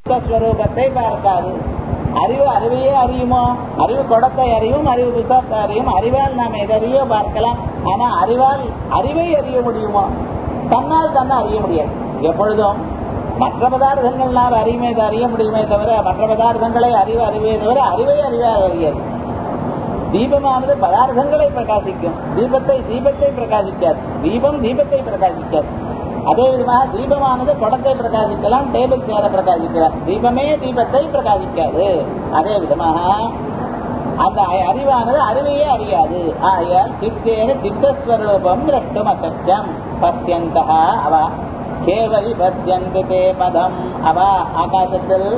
சித்தஸ்வரூபத்தை பார்க்காது அறிவு அறிவையே அறியுமோ அறிவு குடத்தை அறியும் அறிவு புத்தகத்தை அறியும் அறிவால் நாம் எதையோ பார்க்கலாம் ஆனா அறிவால் அறிவை அறிய முடியுமோ தன்னால் தன்னை அறிய முடியாது எப்பொழுதும் மற்ற பதார்த்தங்கள்னால் அறியுமே அறிய முடியுமே தவிர மற்ற பதார்த்தங்களை அறிவு அறிவே தவிர அறிவை அறிவால் அறியாது தீபமானது பதார்த்தங்களை பிரகாசிக்கும் தீபத்தை தீபத்தை பிரகாசிக்காது தீபம் தீபத்தை பிரகாசிக்காது அதே விதமாக தீபமானது குடத்தை பிரகாசிக்கலாம் டேபிள் சேர பிரகாசிக்கலாம் தீபமே தீபத்தை பிரகாசிக்காது அதே விதமாக அந்த அறிவானது அறிவையே அறியாது ஆகையால் சித்தேன சித்தஸ்வரூபம் திரஷ்டும் அசத்தியம் பசியந்தா அவ கேவலி பசியந்து தே பதம் அவ ஆகாசத்தில்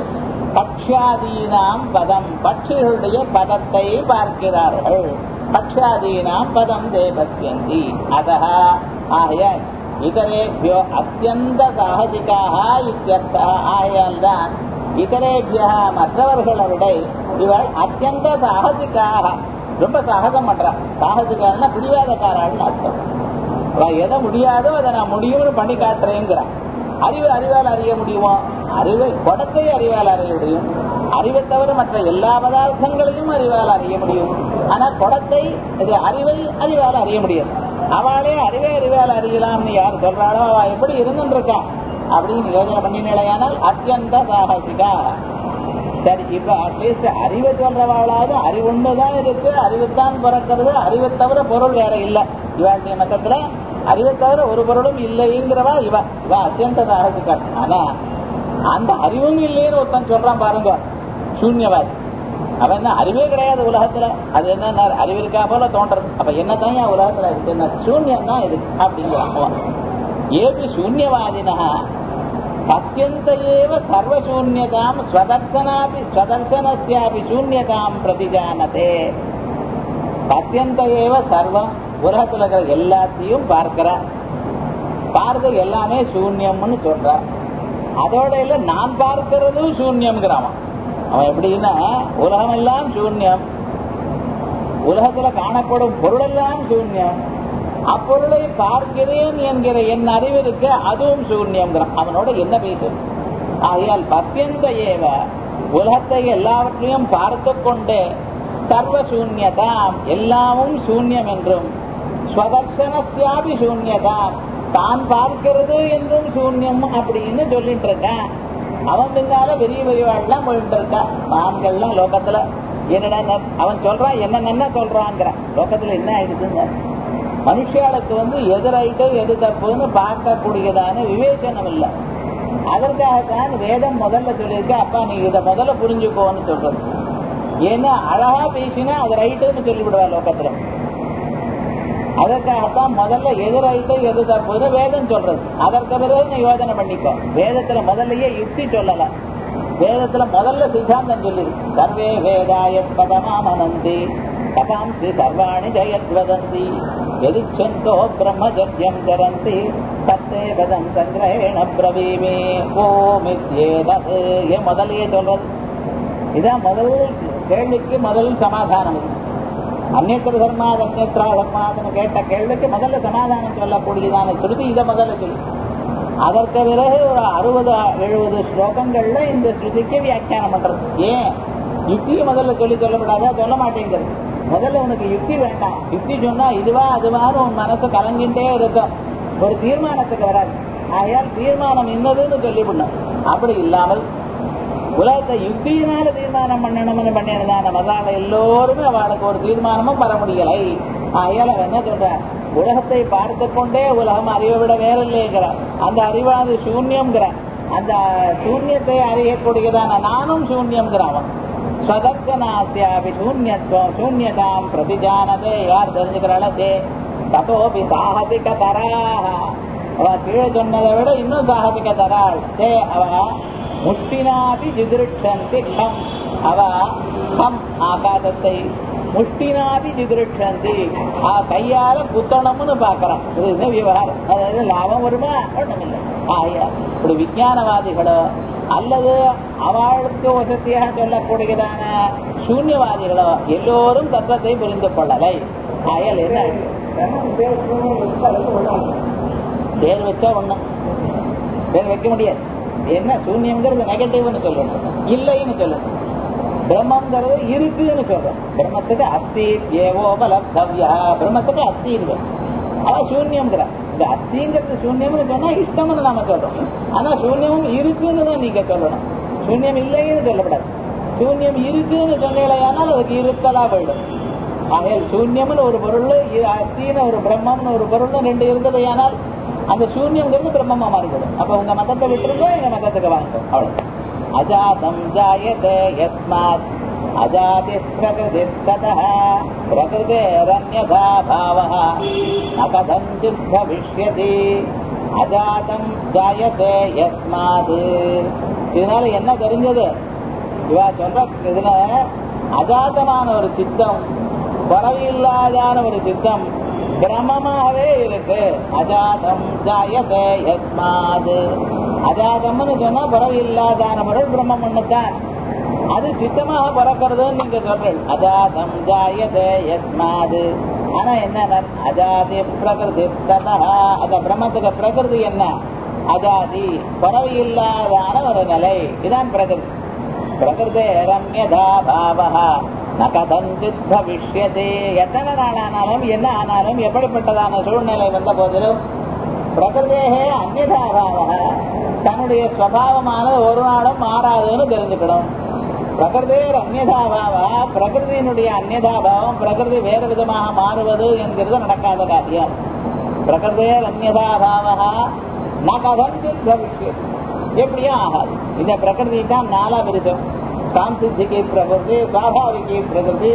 பக்ஷாதீனாம் பதம் பட்சிகளுடைய பதத்தை பார்க்கிறார்கள் பக்ஷாதீனாம் பதம் தே பசியந்தி அதः ஆகையால் இதரேபியோ அத்தியந்த சாகசிக்காக இத்தியர்த்த ஆகையால் தான் இதரேபியா மற்றவர்களை விட இவள் அத்தியந்த சாகசிக்காக ரொம்ப சாகசம் பண்றா சாகசிக்காரன்னா பிடிவாதக்காராள்னு அர்த்தம் அவ எதை முடியாதோ அதை நான் முடியும்னு பண்ணி காட்டுறேங்கிறான் அறிவு அறிவால் அறிய முடியுமோ அறிவை குடத்தை அறிவால் அறிய முடியும் அறிவை தவிர மற்ற எல்லா பதார்த்தங்களையும் அறிவால் அறிய முடியும் ஆனா குடத்தை இது அறிவை அறிவால் அறிய முடியாது அவளே அறிவே அறிவால் அறியலாம்னு யார் சொல்றாளோ அவ எப்படி இருந்துருக்கா அப்படின்னு யோசனை பண்ணினால் அத்தியந்த சாகசிகா சரி இப்ப அட்லீஸ்ட் அறிவை சொல்றவாளாவது அறிவு ஒண்ணுதான் இருக்கு அறிவுத்தான் பிறக்கிறது அறிவை தவிர பொருள் வேற இல்ல இவாளுடைய மட்டத்துல அறிவை தவிர ஒரு பொருளும் இல்லைங்கிறவா இவ இவ அத்தியந்த சாகசிகா ஆனா அந்த அறிவும் இல்லைன்னு ஒருத்தன் சொல்றான் பாருங்க சூன்யவாதி அவன் என்ன அறிவே கிடையாது உலகத்துல அது என்ன அறிவு இருக்கா போல தோன்றது அப்ப என்னதான் என் உலகத்துல இருக்கு என்ன சூன்யம் தான் இது அப்படிங்கிறான் அவன் ஏபி சூன்யவாதினா பசியந்த ஏவ சர்வசூன்யதாம் ஸ்வதர்சனாபி ஸ்வதர்சனஸ்யாபி சூன்யதாம் பிரதிஜானதே பசியந்த ஏவ சர்வம் உலகத்துல இருக்கிற எல்லாத்தையும் பார்க்கிற பார்க்க எல்லாமே சூன்யம்னு சொல்ற அதோட இல்ல நான் பார்க்கிறதும் சூன்யம்ங்கிறான் அவன் எப்படின்னா உலகம் எல்லாம் சூன்யம் உலகத்துல காணப்படும் பொருள் எல்லாம் சூன்யம் அப்பொருளை பார்க்கிறேன் என்கிற என் அறிவு இருக்கு அதுவும் சூன்யம்ங்கிறான் அவனோட என்ன பேசும் ஆகையால் பசியந்த ஏவ உலகத்தை எல்லாவற்றையும் பார்த்து கொண்டு சர்வ சூன்யதாம் எல்லாமும் சூன்யம் என்றும் ஸ்வதர்சனஸ்யாபி சூன்யதாம் தான் பார்க்கிறது என்றும் சூன்யம் அப்படின்னு சொல்லிட்டு இருக்கான் அவன் பின்னால பெரிய பெரியவாள்லாம் போயிட்டு இருக்கான் ஆண்கள்லாம் லோகத்துல என்னடா அவன் சொல்றான் என்ன என்ன சொல்றாங்கிறான் லோகத்துல என்ன ஆயிடுச்சுங்க மனுஷாளுக்கு வந்து எது ரைட்டு எது தப்புன்னு பார்க்கக்கூடியதான விவேச்சனம் இல்லை அதற்காகத்தான் வேதம் முதல்ல சொல்லியிருக்க அப்பா நீ இதை முதல்ல புரிஞ்சுக்கோன்னு சொல்றது ஏன்னா அழகா பேசினா அது ரைட்டுன்னு சொல்லிவிடுவா லோகத்துல அதற்காகத்தான் முதல்ல எது ரைட்டு எது தப்புன்னு வேதம் சொல்றது அதற்கு பிறகு நீ யோஜனை பண்ணிக்கோ வேதத்துல முதல்லயே யுக்தி சொல்லல வேதத்துல முதல்ல சித்தாந்தம் சொல்லிருக்கு சர்வே வேதாய பதமாமனந்தி தபாம்சி சர்வாணி ஜெயத்வதந்தி எதிச்சந்தோ பிரம்மஜத்யம் சரந்தி தத்தே பதம் சங்கிரேண பிரவீமே ஓமித்யேதது ஏன் முதலையே சொல்றது இதான் முதல் கேள்விக்கு முதல் சமாதானம் இது அந்நேத்திர தர்மாத் அந்நேத்ரா தர்மாத்னு கேட்ட கேள்விக்கு முதல்ல சமாதானம் சொல்லக்கூடியதான ஸ்ருதி இதை முதல்ல சொல்லு அதற்கு பிறகு ஒரு அறுபது எழுபது ஸ்லோகங்கள்ல இந்த ஸ்ருதிக்கு வியாக்கியானம் பண்றது ஏன் யுக்தியை முதல்ல சொல்லி சொல்லப்படாதா சொல்ல மாட்டேங்கிறது முதல்ல உனக்கு யுக்தி வேண்டாம் யுக்தி சொன்னா இதுவா அதுவான்னு உன் மனசு கலங்கிட்டே இருக்கும் ஒரு தீர்மானத்துக்கு வராது ஆகையால் தீர்மானம் இன்னதுன்னு சொல்லிவிடணும் அப்படி இல்லாமல் உலகத்தை யுக்தியினால தீர்மானம் பண்ணணும்னு பண்ணினதான மதால எல்லோருமே அவளுக்கு ஒரு தீர்மானமும் வர முடியலை ஆகையால் அவன் என்ன சொல்றான் உலகத்தை பார்த்து கொண்டே உலகம் அறிவை விட வேற இல்லைங்கிறான் அந்த அறிவானது சூன்யம்ங்கிறான் அந்த சூன்யத்தை அறியக்கூடியதான நானும் சூன்யம்ங்கிறான் அவன் ஸ்வதர்சனாசியாபி சூன்யத்துவம் சூன்யதாம் பிரதிஜானதே யார் தெரிஞ்சுக்கிறாளோ தே ததோபி சாகசிக தராக அவ கீழே சொன்னதை விட இன்னும் சாகசிக தராள் தே அவ முஷ்டினாபி ஜிதிருஷந்தி கம் அவ கம் ஆகாசத்தை முஷ்டினாபி ஜிதிருஷந்தி ஆ கையால குத்தணும்னு பாக்குறான் இது என்ன விவகாரம் அதாவது லாபம் வருமா ஒண்ணும் இல்லை ஆயா இப்படி விஞ்ஞானவாதிகளோ அல்லது அவளுக்கு வசதியாக சொல்லக்கூடியதான சூன்யவாதிகளோ எல்லோரும் தத்துவத்தை புரிந்து கொள்ளலை ஆயல் என்ன பேர் வச்சா ஒண்ணும் பேர் வைக்க முடியாது என்ன சூன்யம்ங்கிறது நெகட்டிவ்னு சொல்லணும் இல்லைன்னு சொல்லணும் பிரம்மங்கிறது இருக்குன்னு சொல்றோம் பிரம்மத்துக்கு அஸ்தி ஏவோபலப்தவ்யா பிரம்மத்துக்கு அஸ்தி இருக்கு அவன் சூன்யம்ங்கிற இந்த அஸ்திங்கிறது சூன்யம்னு சொன்னா இஷ்டம்னு நாம சொல்றோம் ஆனா சூன்யமும் இருக்குன்னு தான் நீங்க சொல்லணும் சூன்யம் இல்லைன்னு சொல்லக்கூடாது சூன்யம் இருக்குன்னு சொன்னீங்களேயானால் அதுக்கு இருத்தலா போயிடும் ஆகையால் சூன்யம்னு ஒரு பொருள் இது அஸ்தின்னு ஒரு பிரம்மம்னு ஒரு பொருள் ரெண்டு இருந்ததையானால் அந்த சூன்யம்ங்கிறது பிரம்மமா மாறிவிடும் அப்ப உங்க மதத்தை விட்டுருங்க எங்க மதத்துக்கு வாங்க அவ்வளவு அஜாதம் ஜாயதே யஸ்மாத் அஜாதி பிரகிருதிஸ்ததः பிரகிருதேரன்யதா பாவः ந கதஞ்சித் பவிஷ்யதி அஜாதம் ஜாயதே யஸ்மாத் இதனால என்ன தெரிஞ்சது இவா சொல்ற இதுல அஜாதமான ஒரு சித்தம் குறவில்லாதான ஒரு சித்தம் பிரமமாகவே இருக்கு அஜாதம் ஜாயதே யஸ்மாது அஜாதம்னு சொன்னா பிறவி இல்லாதான பொருள் பிரம்மம் ஒண்ணுதான் அது சித்தமாக பிறக்கிறதுன்னு நீங்க சொல்றீங்க அஜாதம் ஜாயதே யஸ்மாது ஆனா என்ன அஜாதி பிரகிருதி அந்த பிரம்மத்துக்கு பிரகிருதி என்ன அஜாதி பிறவி இல்லாதான ஒரு நிலை இதான் பிரகிருதி பிரகிருதே ரம்யதா பாவா ந கதஞ்சித் பவிஷ்யதே எத்தனை நாள் ஆனாலும் என்ன ஆனாலும் எப்படிப்பட்டதான சூழ்நிலை வந்த போதிலும் பிரகிருதேகே அந்நிதாபாவ தன்னுடைய ஸ்வபாவமான ஒரு நாளும் மாறாதுன்னு தெரிஞ்சுக்கணும் பிரகிருதேர் அந்நிதாபாவா பிரகிருதியினுடைய அந்நிதாபாவம் பிரகிருதி வேறு விதமாக மாறுவது என்கிறது நடக்காத காரியம் பிரகிருதேர் அந்நிதாபாவா ந கதஞ்சித் பவிஷ்யது எப்படியும் ஆகாது இந்த பிரகிருதி தான் நாலா பிரிச்சோம் சாந்திக்கு பிரகிருதி சுவாபாவிக்கு பிரகிருதி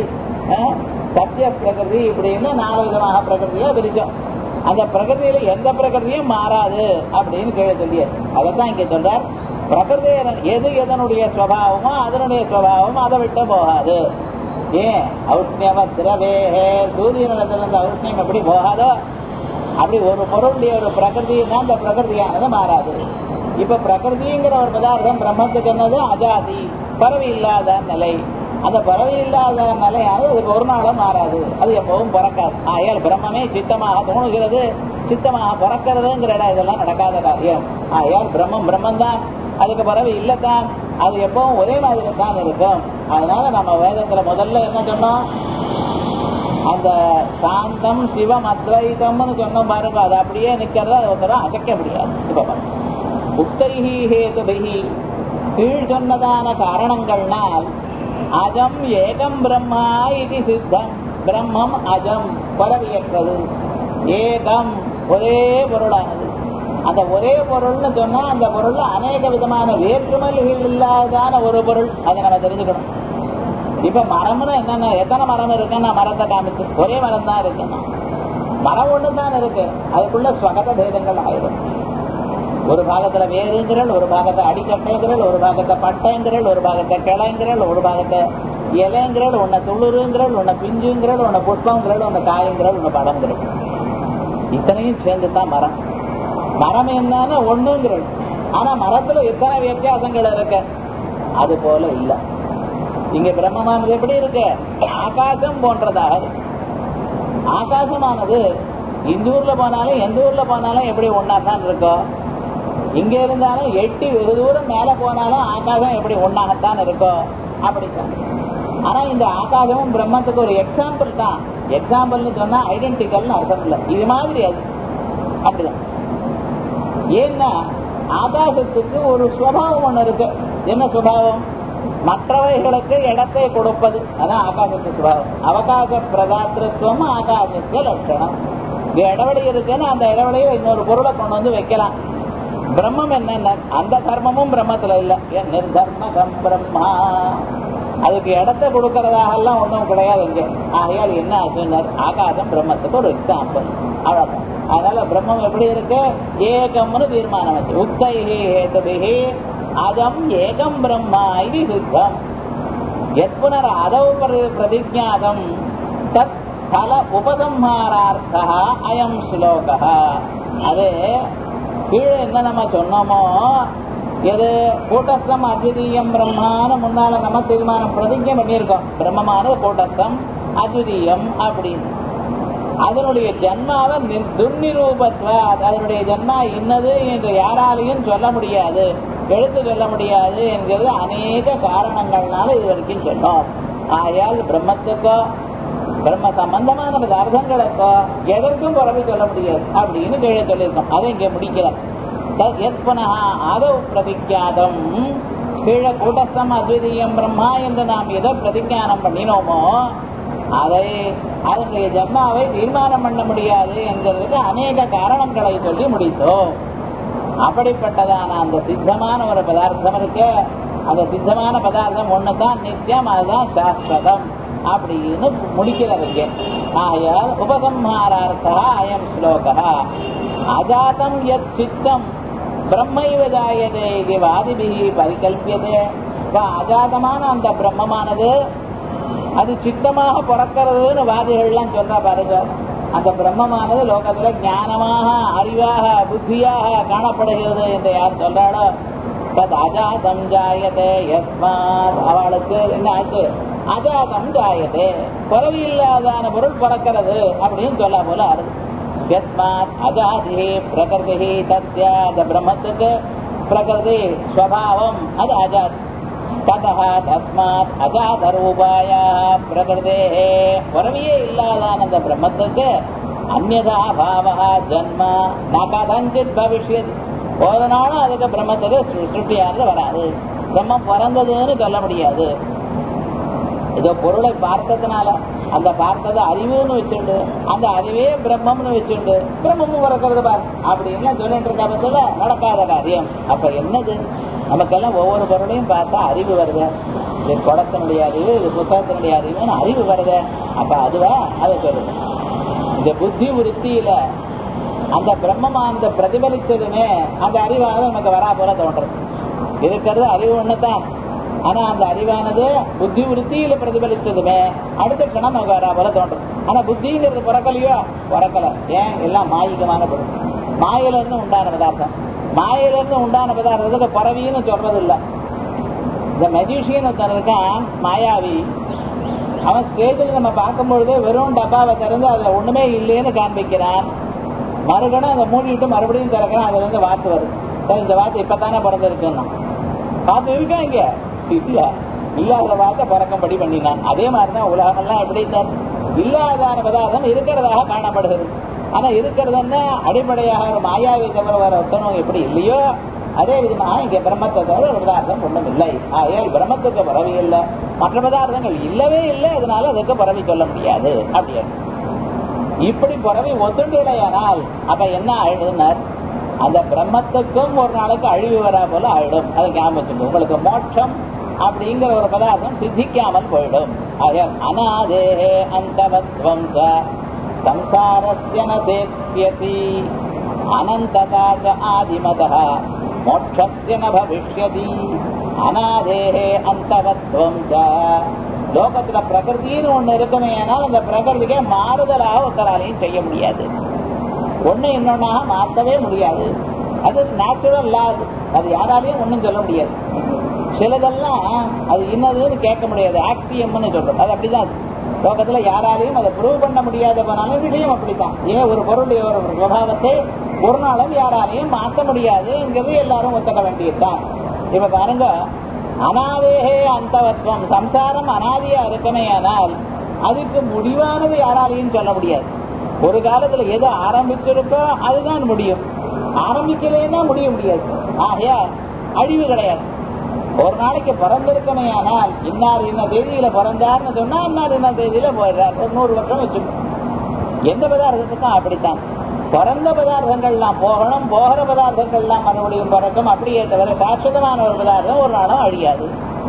சத்திய பிரகிருதி இப்படின்னு நாலு விதமாக பிரகிருதியா பிரிச்சோம் அந்த பிரகிருதியில எந்த பிரகிருதியும் மாறாது அப்படின்னு கேள்வி சொல்லியாரு அதைத்தான் இங்க சொல்றார் பிரகிருதி எது எதனுடைய சுவாவமோ அதனுடைய சுவாவம் அதை விட்டு போகாது ஏன் ஔஷ்ணியவத்திரவேகே சூரியனிடத்துல இருந்து ஔஷ்ணியம் எப்படி போகாதோ அப்படி ஒரு பொருளுடைய ஒரு பிரகிருதினா அந்த பிரகிருதியானது மாறாது இப்ப பிரகிருதிங்கிற ஒரு பதார்த்தம் பிரம்மத்துக்கு என்னது அஜாதி பறவை இல்லாத நிலை அந்த பறவை இல்லாத நிலையானது அதுக்கு ஒரு நாளும் மாறாது அது எப்பவும் பிறக்காது ஆயால் பிரம்மமே சித்தமாக தோணுகிறது சித்தமாக பிறக்கிறதுங்கிற இடம் இதெல்லாம் நடக்காத காரியம் ஆயால் பிரம்மம் பிரம்மம் தான் அதுக்கு பறவை இல்லத்தான் அது எப்பவும் ஒரே மாதிரி தான் இருக்கும் அதனால நம்ம வேதத்துல முதல்ல என்ன சொன்னோம் அந்த சாந்தம் சிவம் அத்வைதம்னு சொன்னோம் பாருங்க அது அப்படியே நிக்கிறது அது ஒருத்தரம் அசைக்க முடியாது இப்ப பாருங்க உக்தைஹி ஹேதுபிஹி கீழ் சொன்னதான காரணங்கள்னால் அஜம் ஏகம் பிரம்மா இது சித்தம் பிரம்மம் அஜம் பரவியற்றது ஏகம் ஒரே பொருளானது அந்த ஒரே பொருள்னு சொன்னா அந்த பொருள்ல அநேக விதமான வேற்றுமைகள் இல்லாதான ஒரு பொருள் அதை நம்ம தெரிஞ்சுக்கணும் இப்ப மரம்னு என்னென்ன எத்தனை மரம் இருக்குன்னா மரத்தை காமிச்சு ஒரே மரம் தான் இருக்குன்னா மரம் ஒண்ணு தான் இருக்கு அதுக்குள்ள ஸ்வகத பேதங்கள் ஆயிரும் ஒரு பாகத்துல வேறுங்கிறல் ஒரு பாகத்தை அடிக்கட்டுங்கிறல் ஒரு பாகத்தை பட்டைங்கிறல் ஒரு பாகத்தை கிளைங்கிறல் ஒரு பாகத்தை இலைங்கிறல் உன்னை துளுருங்கிறல் உன்னை பிஞ்சுங்கிறல் உன்னை புஷ்பங்கிறல் உன்னை காயங்கிறல் உன்னை படங்கிறல் இத்தனையும் சேர்ந்து தான் மரம் மரம் என்னன்னா ஒண்ணுங்கிறது ஆனா மரத்துல எத்தனை வித்தியாசங்கள் இருக்கு அது போல இல்ல இங்க பிரம்மமானது எப்படி இருக்கு ஆகாசம் போன்றதாக இருக்கு ஆகாசமானது இந்த ஊர்ல போனாலும் எந்த ஊர்ல போனாலும் எப்படி ஒன்னா தான் இருக்கும் இங்க இருந்தாலும் எட்டி வெகு தூரம் மேல போனாலும் ஆகாசம் எப்படி ஒன்னாகத்தான் இருக்கும் அப்படித்தான் ஆனா இந்த ஆகாசமும் பிரம்மத்துக்கு ஒரு எக்ஸாம்பிள் தான் எக்ஸாம்பிள்னு சொன்னா ஐடென்டிக்கல்னு அர்த்தம் இல்லை இது மாதிரி அது அப்படிதான் ஏன்னா ஆகாசத்துக்கு ஒரு சுவாவம் ஒண்ணு இருக்கு என்ன சுபாவம் மற்றவைகளுக்கு இடத்தை கொடுப்பது அதான் ஆகாசத்து சுபாவம் அவகாச பிரதாத்திருவம் ஆகாசத்து லட்சணம் இங்க இடைவெளி இருக்குன்னு அந்த இடைவெளியை இன்னொரு பொருளை கொண்டு வந்து வைக்கலாம் பிரம்மம் என்ன அந்த தர்மமும் பிரம்மத்துல இல்ல என் நிர்தர்மகம் பிரம்மா அதுக்கு இடத்தை கொடுக்கறதாக எல்லாம் ஒன்றும் கிடையாது இங்க ஆகையால் என்ன ஆச்சுன்னா ஆகாசம் பிரம்மத்துக்கு ஒரு எக்ஸாம்பிள் அவ்வளவுதான் அதனால பிரம்மம் எப்படி இருக்கு ஏகம்னு தீர்மானம் வச்சு உக்தைஹி ஹேதுபிஹி அதம் ஏகம் பிரம்மா இது சித்தம் எத்புனர் அதவு பிரதிஜாதம் தத் பல உபசம்ஹாரார்த்தா அயம் ஸ்லோகா அது கீழே என்ன நம்ம சொன்னோமோ எது கூட்டஸ்தம் அத்விதீயம் பிரம்மான்னு முன்னால நம்ம தீர்மானம் பிரதிஜை பண்ணியிருக்கோம் பிரம்மமானது கூட்டஸ்தம் அத்விதீயம் அப்படின்னு அதனுடைய ஜன்மாவை துர்நிரூபத்வ அதனுடைய ஜன்மா இன்னது என்று யாராலையும் சொல்ல முடியாது எடுத்து சொல்ல முடியாது என்கிறது அநேக காரணங்கள்னால இது வரைக்கும் சொன்னோம் ஆயால் பிரம்மத்துக்கோ பிரம்ம சம்பந்தமான பதார்த்தங்களுக்கோ எதற்கும் பிறகு சொல்ல முடியாது அப்படின்னு கீழே சொல்லியிருக்கோம் அதை இங்கே முடிக்கிறோம் எத்பனஹ ஆதவ் பிரதிஜாதம் கீழே கூட்டஸ்தம் அத்விதீயம் பிரம்மா என்று நாம் எதை பிரதிஜானம் பண்ணினோமோ அதை அதனுடைய ஜன்மாவை தீர்மானம் பண்ண முடியாது என்கிறதுக்கு அநேக காரணங்களை சொல்லி முடித்தோம் அப்படிப்பட்டதான அந்த சித்தமான ஒரு பதார்த்தம் இருக்கு அந்த சித்தமான பதார்த்தம் ஒண்ணுதான் நித்தியம் அதுதான் சாஸ்வதம் அப்படின்னு முடிக்கிறதுக்கு ஆகையால் உபசம்ஹாரார்த்தா அயம் ஸ்லோகா அஜாதம் யத் சித்தம் பிரம்மைவ ஜாயதே இது வாதிபிகி பரிகல்பியதே அஜாதமான அந்த பிரம்மமானது அது சித்தமாக பிறக்கிறதுன்னு வாதிகள்லாம் சொல்றா பாருங்க அந்த பிரம்மமானது லோகத்துல ஞானமாக அறிவாக புத்தியாக காணப்படுகிறது என்று யார் சொல்றாளோ தத் அஜாதம் ஜாயதே யஸ்மாத் அவளுக்கு என்ன ஆச்சு அஜாதம் ஜாயதே பிறவி இல்லாதான பொருள் பிறக்கிறது அப்படின்னு சொல்ல போல அருது யஸ்மாத் அஜாதி பிரகிருதி தத்ய அந்த பிரம்மத்துக்கு பிரகிருதி ஸ்வபாவம் அது அஜாத் ததா தஸ்மாத் அஜாத ரூபாய பிரகிருதே பிறவியே இல்லாதான அந்த பிரம்மத்துக்கு அந்நதா பாவா ஜன்ம நகதஞ்சித் பவிஷ்யத் ஒரு நாளும் அதுக்கு பிரம்மத்துக்கு சுட்டியானது வராது பிரம்மம் பிறந்ததுன்னு சொல்ல முடியாது இதோ பொருளை பார்த்ததுனால அந்த பார்த்ததை அறிவுன்னு வச்சுண்டு அந்த அறிவே பிரம்மம்னு வச்சுண்டு பிரம்மமும் பிறக்கிறது பார் அப்படின்னு சொல்லிட்டு இருக்க பட்சத்துல நடக்காத காரியம் அப்ப என்னது நமக்கெல்லாம் ஒவ்வொரு பொருளையும் பார்த்தா அறிவு வருது இது குடத்தினுடைய அறிவு இது புத்தகத்தினுடைய அறிவுன்னு அறிவு வருது அப்ப அதுவா அதை சொல்லுது இந்த புத்தி விருத்தியில அந்த பிரம்மமானந்த பிரதிபலித்ததுமே அந்த அறிவாக நமக்கு வரா போல தோன்றது இருக்கிறது அறிவு ஒண்ணுதான் ஆனா அந்த அறிவானது புத்தி விருத்தியில பிரதிபலித்ததுமே அடுத்த கணம் நமக்கு வரா போல தோன்றும் ஆனா புத்திங்கிறது பிறக்கலையோ பிறக்கல ஏன் எல்லாம் மாயிகமான பொருள் மாயில இருந்து உண்டான பதார்த்தம் மாயில இருந்து உண்டான பதார்த்தத்துக்கு பறவின்னு சொல்றது இல்ல இந்த மெஜிஷியன் ஒருத்தன் இருக்கான் மாயாவி அவன் ஸ்டேஜில் நம்ம பார்க்கும்பொழுது வெறும் டப்பாவை திறந்து அதுல ஒண்ணுமே இல்லைன்னு காண்பிக்கிறான் மறுகணம் அதை மூடிட்டு மறுபடியும் திறக்கிறான் அதுல இருந்து வாத்து வருது சார் இந்த வாத்து இப்பதானே பிறந்திருக்குன்னா வாத்து இருக்கா இங்க இல்ல இல்லாத வார்த்தை பிறக்கும்படி பண்ணினான் அதே மாதிரிதான் உலகமெல்லாம் எப்படி சார் இல்லாதான பதார்த்தம் இருக்கிறதாக காணப்படுகிறது ஆனா இருக்கிறதுன்னா அடிப்படையாக ஒரு மாயாவை தவிர வர ஒத்தனம் எப்படி இல்லையோ அதே விதமாக இங்க பிரம்மத்தை தவிர ஒரு பதார்த்தம் ஒன்றும் இல்லை ஆகையால் பிரம்மத்துக்கு பறவை இல்லை மற்ற பதார்த்தங்கள் இல்லவே இல்லை அதனால அதுக்கு பறவை சொல்ல முடியாது அப்படின்னு இப்படி பறவை ஒத்துண்டேனால் அப்ப என்ன ஆயிடுனார் அந்த பிரம்மத்துக்கும் ஒரு நாளைக்கு அழிவு வரா போல ஆயிடும் அதை ஞாபகம் உங்களுக்கு மோட்சம் அப்படிங்கிற ஒரு பதார்த்தம் சித்திக்காமல் போயிடும் ஆகையால் அநாதே அந்தவத்வம் சம்சாரஸ்ய நேத்யதி அனந்ததா ஆதிமதः மோட்சஸ்ய ந பவிஷ்யதி அநாதேஹே அந்தவத்வம் லோகத்துல பிரகிருத்தின்னு ஒண்ணு இருக்குமே ஆனால் அந்த பிரகிருதிக்கே மாறுதலாக ஒருத்தராலையும் செய்ய முடியாது ஒண்ணு இன்னொன்னாக மாற்றவே முடியாது அது நேச்சுரல் லா அது யாராலையும் ஒண்ணும் சொல்ல முடியாது சிலதெல்லாம் அது இன்னதுன்னு கேட்க முடியாது ஆக்சியம்னு சொல்றோம் அது அப்படிதான் லோகத்துல யாராலையும் அதை ப்ரூவ் பண்ண முடியாத போனாலும் விஷயம் அப்படித்தான் ஏன் ஒரு பொருளுடைய ஒரு சுபாவத்தை ஒரு நாளும் யாராலையும் மாற்ற முடியாதுங்கிறது எல்லாரும் ஒத்துக்க வேண்டியதுதான் இப்ப பாருங்க அனாதேகே அந்தவத்துவம் சம்சாரம் அனாதியா இருக்குமே ஆனால் அதுக்கு முடிவானது யாராலையும் சொல்ல முடியாது ஒரு காலத்துல எது ஆரம்பிச்சிருக்கோ அதுதான் முடியும் ஆரம்பிக்கலைன்னா முடிய முடியாது ஆகையா அழிவு கிடையாது ஒரு நாளைக்கு பிறந்திருக்கமே ஆனால் இன்னார் இன்ன தேதியில பிறந்தார்னு சொன்னா இன்னார் இன்ன தேதியில போயிடுறார் ஒரு நூறு வருஷம் வச்சுக்கணும் எந்த பதார்த்தத்துக்கும் அப்படித்தான் பிறந்த பதார்த்தங்கள்லாம் போகணும் போகிற பதார்த்தங்கள்லாம் மறுபடியும் பிறக்கும் அப்படியே தவிர சாஸ்வதமான ஒரு பதார்த்தம் ஒரு நாளும் அழியாது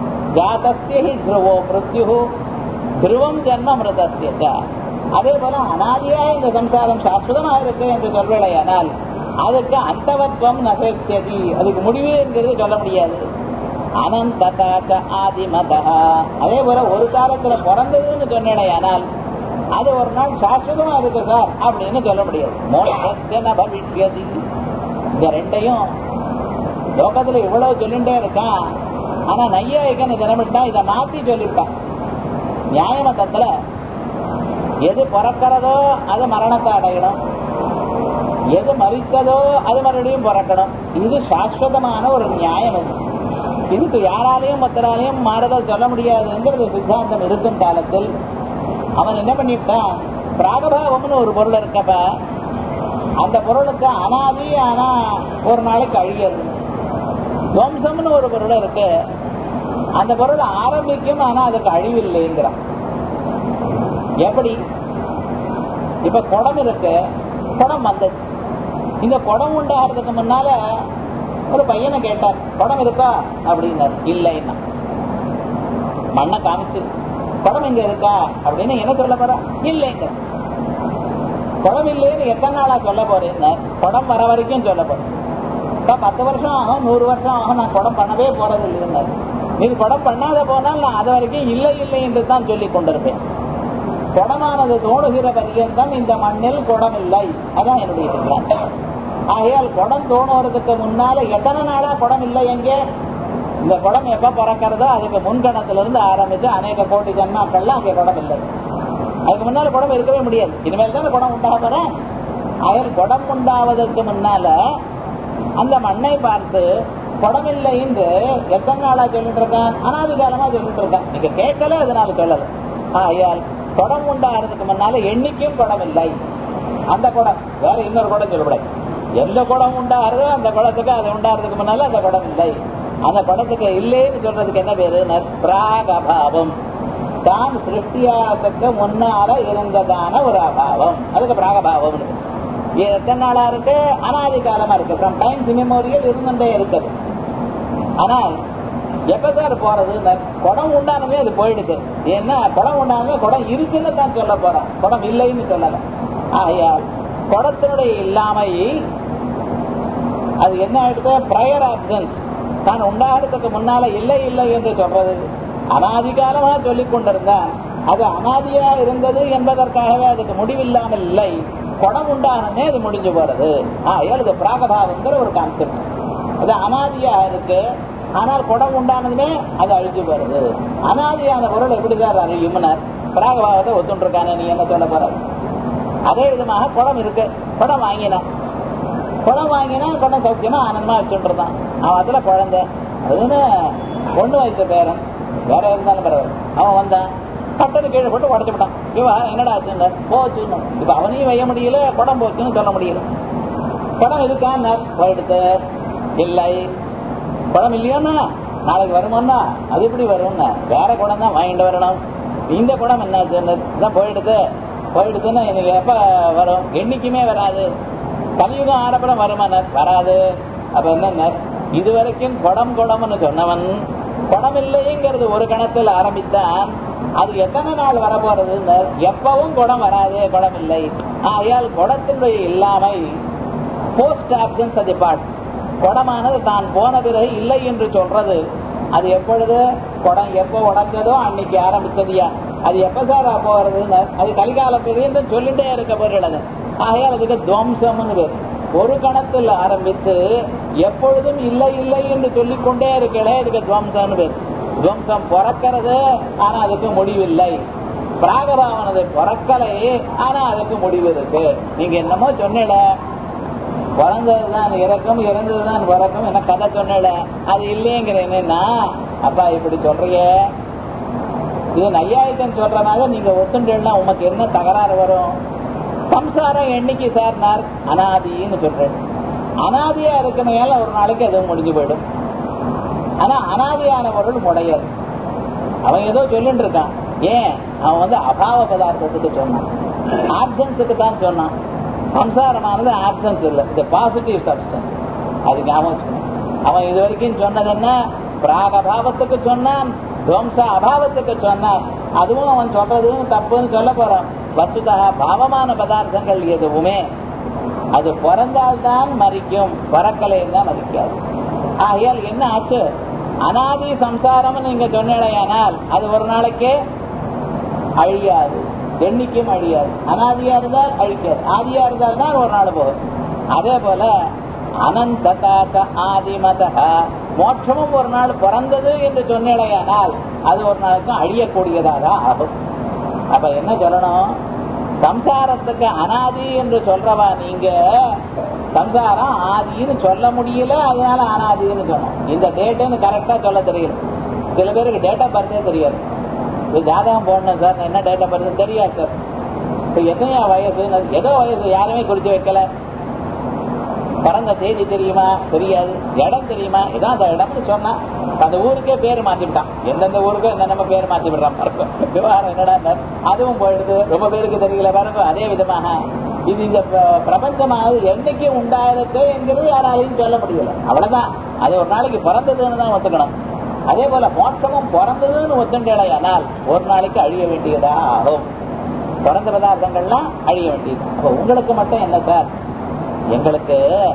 ஜாதஸ்யி துருவோ மிருத்யு துருவம் ஜன்ம மிருதஸ்ய அதே போல அனாதியா இந்த சம்சாரம் சாஸ்வதமா இருக்கு என்று சொல்வேடையானால் அதுக்கு அந்தவத்துவம் நசேத்தியதி அதுக்கு முடிவுங்கிறது சொல்ல முடியாது அனந்ததாச்ச ஆதிமதா அதே போல ஒரு காலத்துல பிறந்ததுன்னு சொன்னேடையானால் அது ஒரு நாள் சாஸ்வதமா இருக்கு சார் அப்படின்னு சொல்ல முடியாது மோட்சத்தின பவிஷ்யதி இந்த ரெண்டையும் லோகத்துல இவ்வளவு சொல்லிட்டே இருக்கான் ஆனா நையாயிக்கன்னு தினமிட்டா இதை மாத்தி சொல்லிவிட்டான் நியாயமத்தத்துல எது பிறக்கிறதோ அது மரணத்தை அடையணும் எது மறித்ததோ அது மறுபடியும் பிறக்கணும் இது சாஸ்வதமான ஒரு நியாயம் அது இதுக்கு யாராலையும் மத்தராலையும் மாறுதல் சொல்ல முடியாதுங்கிறது சித்தாந்தம் இருக்கும் காலத்தில் அவன் என்ன பண்ணிவிட்டான் பிராகபாவம்னு ஒரு பொருள் இருக்கப்ப அந்த பொருளுக்கு அனாதி ஆனா ஒரு நாளைக்கு அழியது துவம்சம்னு ஒரு பொருள் இருக்கு அந்த பொருள் ஆரம்பிக்கும் ஆனா அதுக்கு அழிவில்லைங்கிறான் எப்படி இப்ப குடம் இருக்கு குடம் வந்தது இந்த குடம் உண்டாகிறதுக்கு முன்னால ஒரு பையனை கேட்டார் குடம் இருக்கா அப்படின்னார் இல்லைன்னா மண்ணை காமிச்சு குடம் இங்க இருக்கா அப்படின்னு என்ன சொல்ல போற இல்லைங்க குடம் இல்லைன்னு எத்தனை நாளா சொல்ல போறேன் குடம் வர வரைக்கும் சொல்ல போறேன் இப்ப பத்து வருஷம் ஆகும் நூறு வருஷம் ஆகும் நான் குடம் பண்ணவே போறது இல்லைன்னாரு நீங்க குடம் பண்ணாத போனால் நான் அது வரைக்கும் இல்லை இல்லை என்று தான் சொல்லி கொண்டிருப்பேன் குடமானது தோணுகிற பரியந்தம் இந்த மண்ணில் குடம் இல்லை அதான் என்னுடைய சித்தாந்தம் ஆகையால் குடம் தோணுறதுக்கு முன்னால எத்தனை நாளா குடம் இல்லை எங்கே இந்த குடம் எப்ப பிறக்கிறதோ அதுக்கு முன்கணத்துல இருந்து ஆரம்பிச்சு அநேக கோடி ஜன்மாக்கள்லாம் அங்கே குடம் இல்லை அதுக்கு முன்னால குடம் இருக்கவே முடியாது இனிமேல் தானே குடம் உண்டாக போறேன் ஆகையால் குடம் உண்டாவதற்கு முன்னால அந்த மண்ணை பார்த்து குடம் இல்லை என்று எத்தனை நாளா சொல்லிட்டு இருக்கான் அனாதி காலமா சொல்லிட்டு இருக்கான் நீங்க கேட்கல அதனால சொல்லல ஆகையால் குடம் உண்டாகிறதுக்கு முன்னால எண்ணிக்கையும் குடம் இல்லை அந்த குடம் வேற இன்னொரு குடம் சொல்லக்கூடாது எந்த குடம் உண்டாகிறதோ அந்த குடத்துக்கு அது உண்டாகிறதுக்கு முன்னால அந்த குடம் இல்லை அந்த குடத்துக்கு இல்லைன்னு சொல்றதுக்கு என்ன பேரு பிராகபாவம் தான் சிருஷ்டியாசத்துக்கு முன்னால இருந்ததான ஒரு அபாவம் அதுக்கு பிராகபாவம் இருக்கு. இது எத்தனை நாளா இருக்கு அனாதி காலமா இருக்கு ஃப்ரம் டைம்ஸ் இமெமோரியல் இருந்துட்டே இருக்குது ஆனால் எப்ப சார் போறது இந்த குடம் உண்டானமே அது போயிடுது ஏன்னா குடம் உண்டானமே குடம் இருக்குன்னு தான் சொல்ல போறோம் குடம் இல்லைன்னு சொல்லல ஆகையால் குடத்தினுடைய இல்லாமை அது என்ன ஆயிடுது ப்ரையர் ஆப்சன்ஸ் தான் உண்டாகிறதுக்கு முன்னால இல்லை இல்லை என்று சொல்றது அனாதிகாலமா சொல்லிக் கொண்டிருந்தான் அது அனாதியா இருந்தது என்பதற்காகவே அதுக்கு முடிவில்லாமல் இல்லை குடம் உண்டானமே அது முடிஞ்சு போறது ஆகையால் இது பிராகபாவங்கிற ஒரு கான்செப்ட் அது அனாதியா இருக்கு ஆனால் குடம் உண்டானதுமே அது அழிஞ்சு போறது அனாதியான பொருள் எப்படிதான் அழியும்னர் பிராகபாவத்தை ஒத்துண்டிருக்கானே நீ என்ன சொல்ல போற அதே விதமாக குடம் இருக்கு குடம் வாங்கினான் குடம் வாங்கினா குடம் சௌக்கியமா ஆனந்தமா வச்சுட்டு இருந்தான் அவன் அதுல குழந்தை அதுன்னு பொண்ணு வைத்த பேரன் வேற இருந்தாலும் பரவாயில்ல அவன் வந்தான் பட்டது கீழே போட்டு உடச்சு விட்டான் இவன் என்னடா ஆச்சுங்க போச்சுன்னு இப்ப அவனையும் வைய முடியல குடம் போச்சுன்னு சொல்ல முடியல குடம் இருக்கான்னு போயிடுத்து இல்லை குடம் இல்லையோன்னா நாளைக்கு வருமானா அது எப்படி வரும்னா வேற குடம் தான் வாங்கிட்டு வரணும் இந்த குடம் என்னாச்சுன்னு இதான் போயிடுது போயிடுதுன்னா எனக்கு எப்ப வரும் என்னைக்குமே வராது கலியுகம் ஆரம்பரம் வருமானர் வராது அப்ப என்ன இது வரைக்கும் குடம் குடம்னு சொன்னவன் குடம் இல்லைங்கிறது ஒரு கணத்தில் ஆரம்பித்தான் அது எத்தனை நாள் வர போறதுன்னு எப்பவும் குடம் வராது குடம் இல்லை ஆகையால் குடத்தினுடைய இல்லாமை போஸ்ட் ஆப்சன்ஸ் அது பாட் குடமானது தான் போன பிறகு இல்லை என்று சொல்றது அது எப்பொழுது குடம் எப்போ உடஞ்சதோ அன்னைக்கு ஆரம்பிச்சதியா அது எப்ப சார் போறதுன்னு அது கலிகால பெரியன்னு சொல்லிட்டே இருக்க போறது ஆகையால் அதுக்கு துவம்சம்னு பேர் ஒரு கணத்தில் ஆரம்பித்து எப்பொழுதும் இல்லை இல்லை என்று சொல்லிக் கொண்டே இருக்கலே அதுக்கு துவம்சம்னு பேர் துவம்சம் பிறக்கிறது ஆனா அதுக்கு முடிவில்லை பிராகபாவனது பிறக்கலை ஆனா அதுக்கு முடிவு இருக்கு நீங்க என்னமோ சொன்னல பிறந்ததுதான் இறக்கும் இறந்ததுதான் பிறக்கும் என்ன கதை சொன்னல அது இல்லைங்கிற என்னன்னா அப்பா இப்படி சொல்றிய இது நையாயிக்கம் சொல்றனால நீங்க ஒத்துண்டா உமக்கு என்ன தகராறு வரும் சம்சாரம் என்னைக்கு சார்னார் அனாதின்னு சொல்றேன் அனாதியா இருக்கனால ஒரு நாளைக்கு அதுவும் முடிஞ்சு போயிடும் ஆனா அனாதியான பொருள் முடையாது அவன் ஏதோ சொல்லிட்டு இருக்கான் ஏன் அவன் வந்து அபாவ பதார்த்தத்துக்கு சொன்னான் ஆப்சன்ஸுக்கு தான் சொன்னான் சம்சாரமானது ஆப்சன்ஸ் இல்லை இது பாசிட்டிவ் சப்ஸ்டன்ஸ் அது ஞாபகம் வச்சுக்கணும். அவன் இது வரைக்கும் சொன்னது என்ன பிராக அபாவத்துக்கு சொன்னான் துவம்ச அபாவத்துக்கு சொன்னான் அதுவும் அவன் சொல்றதும் தப்புன்னு சொல்ல போறான் வசுதா பாவமான பதார்த்தங்கள் எதுவுமே அது பிறந்தால்தான் மறிக்கும் பிறக்கலைன்னு தான் மறிக்காது ஆகையால் என்ன ஆச்சு அனாதி சம்சாரம் நீங்க சொன்னேடையானால் அது ஒரு நாளைக்கே அழியாது எண்ணிக்கும் அழியாது அனாதியா இருந்தால் அழிக்காது ஆதியா இருந்தால் தான் ஒரு நாள் போகும் அதே போல அனந்ததாத ஆதிமத மோட்சமும் ஒரு நாள் பிறந்தது என்று சொன்னேடையானால் அது ஒரு நாளுக்கு அழியக்கூடியதாக ஆகும் அப்ப என்ன சொல்லணும் சம்சாரத்துக்கு அனாதி என்று சொல்றவா நீங்க சம்சாரம் ஆதின்னு சொல்ல முடியல அதனால அனாதின்னு சொன்னோம் இந்த டேட்டுன்னு கரெக்டா சொல்ல தெரியல சில பேருக்கு டேட் ஆஃப் பர்த்தே தெரியாது இது ஜாதகம் போடணும் சார் என்ன டேட் ஆஃப் பர்த் தெரியாது சார் இப்ப எத்தனையா வயசு ஏதோ வயசு யாருமே குறிச்சு வைக்கல பிறந்த தேதி தெரியுமா தெரியாது இடம் தெரியுமா இதான் அந்த இடம்னு சொன்னா அந்த ஊருக்கே பேர் மாத்திவிட்டான் எந்தெந்த ஊருக்கோ என்னென்ன பேர் மாத்தி விடுறான் பாருங்க விவகாரம் என்னடா அதுவும் போயிடுது ரொம்ப பேருக்கு தெரியல பாருங்க அதே விதமாக இது இந்த ப- பிரபஞ்சமானது என்னைக்கு உண்டாயிருக்கு என்கிறது யாராலையும் சொல்ல முடியல அவ்வளவுதான் அது ஒரு நாளைக்கு பிறந்ததுன்னு தான் ஒத்துக்கணும் அதே போல மோட்சமும் பிறந்ததுன்னு ஒத்துண்டேடையானால் ஒரு நாளைக்கு அழிய வேண்டியதா ஆகும் பிறந்த பதார்த்தங்கள்லாம் அழிய வேண்டியது அப்ப உங்களுக்கு மட்டும் என்ன சார் எங்களுக்கு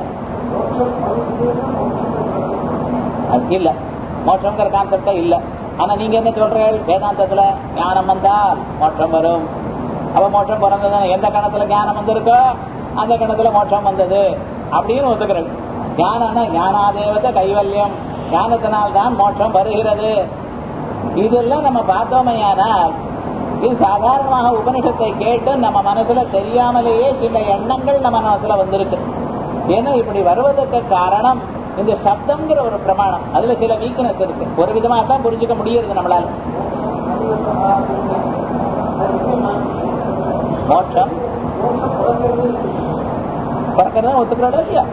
அது இல்ல மோட்சம்ங்கிற கான்செப்டே இல்ல ஆனா நீங்க என்ன சொல்றீங்க வேதாந்தத்துல ஞானம் வந்தால் மோட்சம் வரும் அப்ப மோட்சம் பிறந்தது எந்த கணத்துல ஞானம் வந்திருக்கோ அந்த கணத்துல மோட்சம் வந்தது அப்படின்னு ஒத்துக்கிறது ஞானம்னா ஞானாதேவத கைவல்யம் ஞானத்தினால்தான் மோட்சம் வருகிறது இதெல்லாம் நம்ம பார்த்தோமையானால் இது சாதாரணமாக உபனிஷத்தை கேட்டு நம்ம மனசுல தெரியாமலேயே சில எண்ணங்கள் நம்ம மனசுல வந்திருக்கு ஏன்னா இப்படி வருவதற்கு காரணம் இந்த சப்தம்ங்கிற ஒரு பிரமாணம் அதுல சில வீக்னஸ் இருக்கு ஒரு விதமா தான் புரிஞ்சுக்க முடியுது நம்மளால மோட்சம் பிறக்கிறதா ஒத்துக்கிறோட இல்லையா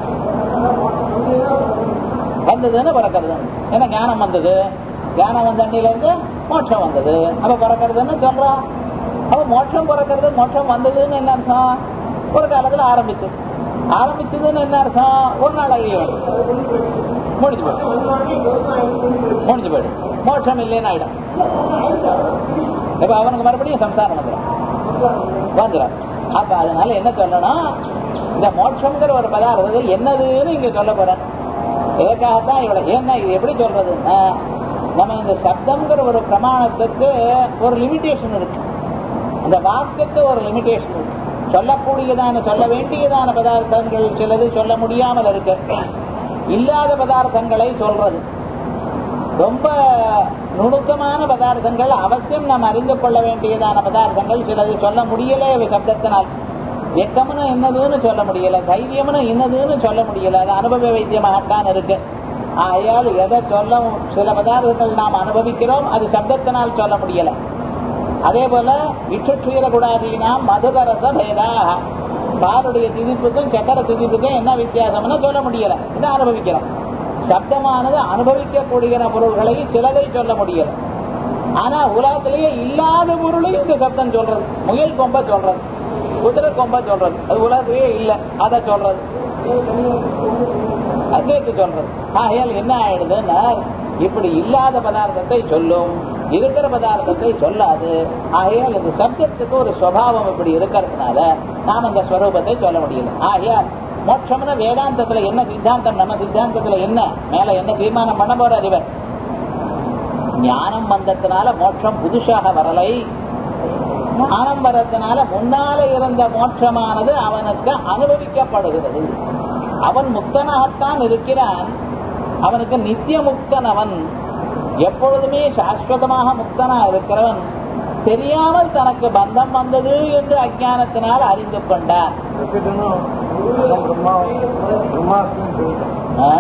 வந்ததுன்னு பிறக்கிறது ஏன்னா ஞானம் வந்தது ஞானம் வந்த அண்ணில இருந்து மோட்சம் வந்தது அப்ப பிறக்கிறதுன்னு சொல்றோம் அப்ப மோட்சம் பிறக்கிறது மோட்சம் வந்ததுன்னு என்ன அர்த்தம் ஒரு காலத்துல ஆரம்பிச்சு ஆரம்பிச்சதுன்னு என்ன அர்த்தம் ஒரு நாள் அழியும் முடிஞ்சு போயிடும் முடிஞ்சு போயிடும் மோட்சம் இல்லைன்னு ஆயிடும் இப்ப அவனுக்கு மறுபடியும் சம்சாரம் வந்துடும் வந்துடும் அப்ப அதனால என்ன சொல்லணும் இந்த மோட்சம்ங்கிற ஒரு பதார்த்தத்தை என்னதுன்னு இங்க சொல்ல போறேன் இதற்காகத்தான் இவ்வளவு ஏன்னா இது எப்படி சொல்றதுன்னா நம்ம இந்த சப்தம்ங்கிற ஒரு பிரமாணத்துக்கு ஒரு லிமிடேஷன் இருக்கு அந்த வாக்குக்கு ஒரு லிமிடேஷன் இருக்கு சொல்லக்கூடியதான சொல்ல வேண்டியதான பதார்த்தங்கள் சிலது சொல்ல முடியாமல் இருக்கு இல்லாத பதார்த்தங்களை சொல்றது ரொம்ப நுணுக்கமான பதார்த்தங்கள் அவசியம் நாம் அறிந்து கொள்ள வேண்டியதான பதார்த்தங்கள் சிலது சொல்ல முடியல சப்தத்தினால் வெக்கம்னு என்னதுன்னு சொல்ல முடியல தைரியம்னு என்னதுன்னு சொல்ல முடியல அது அனுபவ வைத்தியமாகத்தான் இருக்கு ஆகையால் எதை சொல்ல சில பதார்த்தங்கள் நாம் அனுபவிக்கிறோம் அது சப்தத்தினால் சொல்ல முடியல அதே போல இற்றுச்சுயரகுடாதீனாம் மதுகரச பேதா பாலுடைய திதிப்புக்கும் சக்கர திதிப்புக்கும் என்ன வித்தியாசம்னு சொல்ல முடியல இதை அனுபவிக்கிறோம் சப்தமானது அனுபவிக்கக்கூடிய பொருள்களை சிலதை சொல்ல முடியல ஆனா உலகத்திலேயே இல்லாத பொருளையும் இந்த சப்தம் சொல்றது முயல் கொம்ப சொல்றது குதிரை கொம்ப சொல்றது அது உலகத்திலேயே இல்ல அத சொல்றது அத்வைத்து சொல்றது ஆகையால் என்ன ஆயிடுதுன்னா இப்படி இல்லாத பதார்த்தத்தை சொல்லும் இருக்கிற பதார்த்தத்தை சொல்லாது ஆகையால் இந்த சப்தத்துக்கு ஒரு சுவாவம் இப்படி இருக்கிறதுனால நாம் அந்த ஸ்வரூபத்தை சொல்ல முடியல ஆகையால் மோட்சம்னு வேதாந்தத்துல என்ன சித்தாந்தம் நம்ம சித்தாந்தத்துல என்ன மேல என்ன தீர்மானம் பண்ண போற அறிவர் ஞானம் வந்ததுனால மோட்சம் புதுசாக வரலை ஞானம் வர்றதுனால முன்னால இருந்த மோட்சமானது அவனுக்கு அனுபவிக்கப்படுகிறது அவன் முக்தனாகத்தான் இருக்கிறான் அவனுக்கு நித்திய முக்தன் அவன் எப்பொழுதுமே சாஸ்வதமாக முக்தனா இருக்கிறவன் தெரியாமல் தனக்கு பந்தம் வந்தது என்று அஜானத்தினால் அறிந்து கொண்டான் ஆ?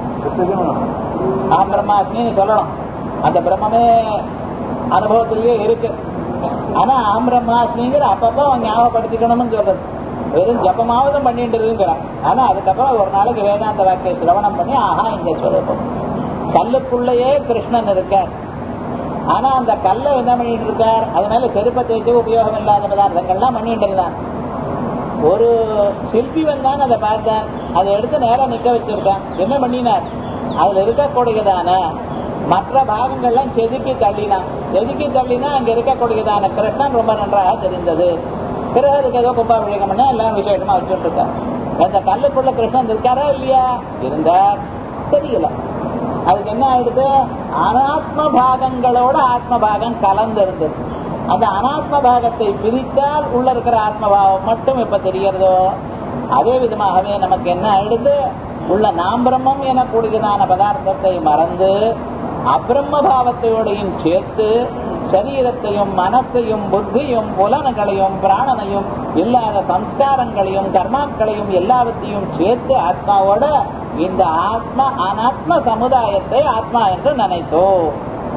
ஆ பிரம்மாஸ்மின்னு சொல்லணும் அந்த பிரம்மமே அனுபவத்திலேயே இருக்கு ஆனா ஆம் பிரம்மாஸ்மிங்கிற அப்பப்போ அவன் ஞாபகப்படுத்திக்கணும்னு சொல்றது வெறும் ஜபமாவது பண்ணிட்டு இருக்கிறான் ஆனா அதுக்கப்புறம் ஒரு நாளைக்கு வேதாந்த வாக்கிய சிரவணம் பண்ணி ஆஹா இந்த ஸ்வரூபம் கல்லுக்குள்ளேயே கிருஷ்ணன் இருக்கார் ஆனா அந்த கல்லை என்ன பண்ணிட்டு இருக்கார் அதனால செருப்பை தேய்ச்சி உபயோகம் இல்லாத பதார்த்தங்கள்லாம் பண்ணிட்டு இருந்தான் ஒரு சிற்பி வந்தான் அதை பார்த்தான் அதை எடுத்து நேரா நிக்க வச்சிருக்கான் என்ன பண்ணினார் அதுல இருக்கக்கூடியதான மற்ற பாகங்கள்லாம் செதுக்கி தள்ளினான் செதுக்கி தள்ளினா அங்க இருக்கக்கூடியதான கிருஷ்ணன் ரொம்ப நன்றாக தெரிந்தது பிறகு அதுக்கு ஏதோ கும்பாபிஷேகம் பண்ணா எல்லாம் விசேஷமா வச்சுட்டு இருக்கார் அந்த கல்லுக்குள்ள கிருஷ்ணன் இருக்காரா இல்லையா இருந்தார் தெரியல அதுக்கு என்ன ஆயிடுது அனாத்ம பாகங்களோட ஆத்ம பாகம் கலந்து இருந்தது அந்த அனாத்ம பாகத்தை பிரித்தால் உள்ள இருக்கிற ஆத்ம பாவம் மட்டும் இப்ப தெரியறதோ அதே விதமாகவே நமக்கு என்ன ஆயிடுது உள்ள நாம் பிரம்மம் எனக்கூடியதான பதார்த்தத்தை மறந்து அபிரம்ம பாவத்தையோடையும் சேர்த்து சரீரத்தையும் மனசையும் புத்தியும் புலன்களையும் பிராணனையும் இல்லாத சம்ஸ்காரங்களையும் கர்மாக்களையும் எல்லாவற்றையும் சேர்த்து ஆத்மாவோட இந்த ஆத்மா அனாத்ம சமுதாயத்தை ஆத்மா என்று நினைத்தோம்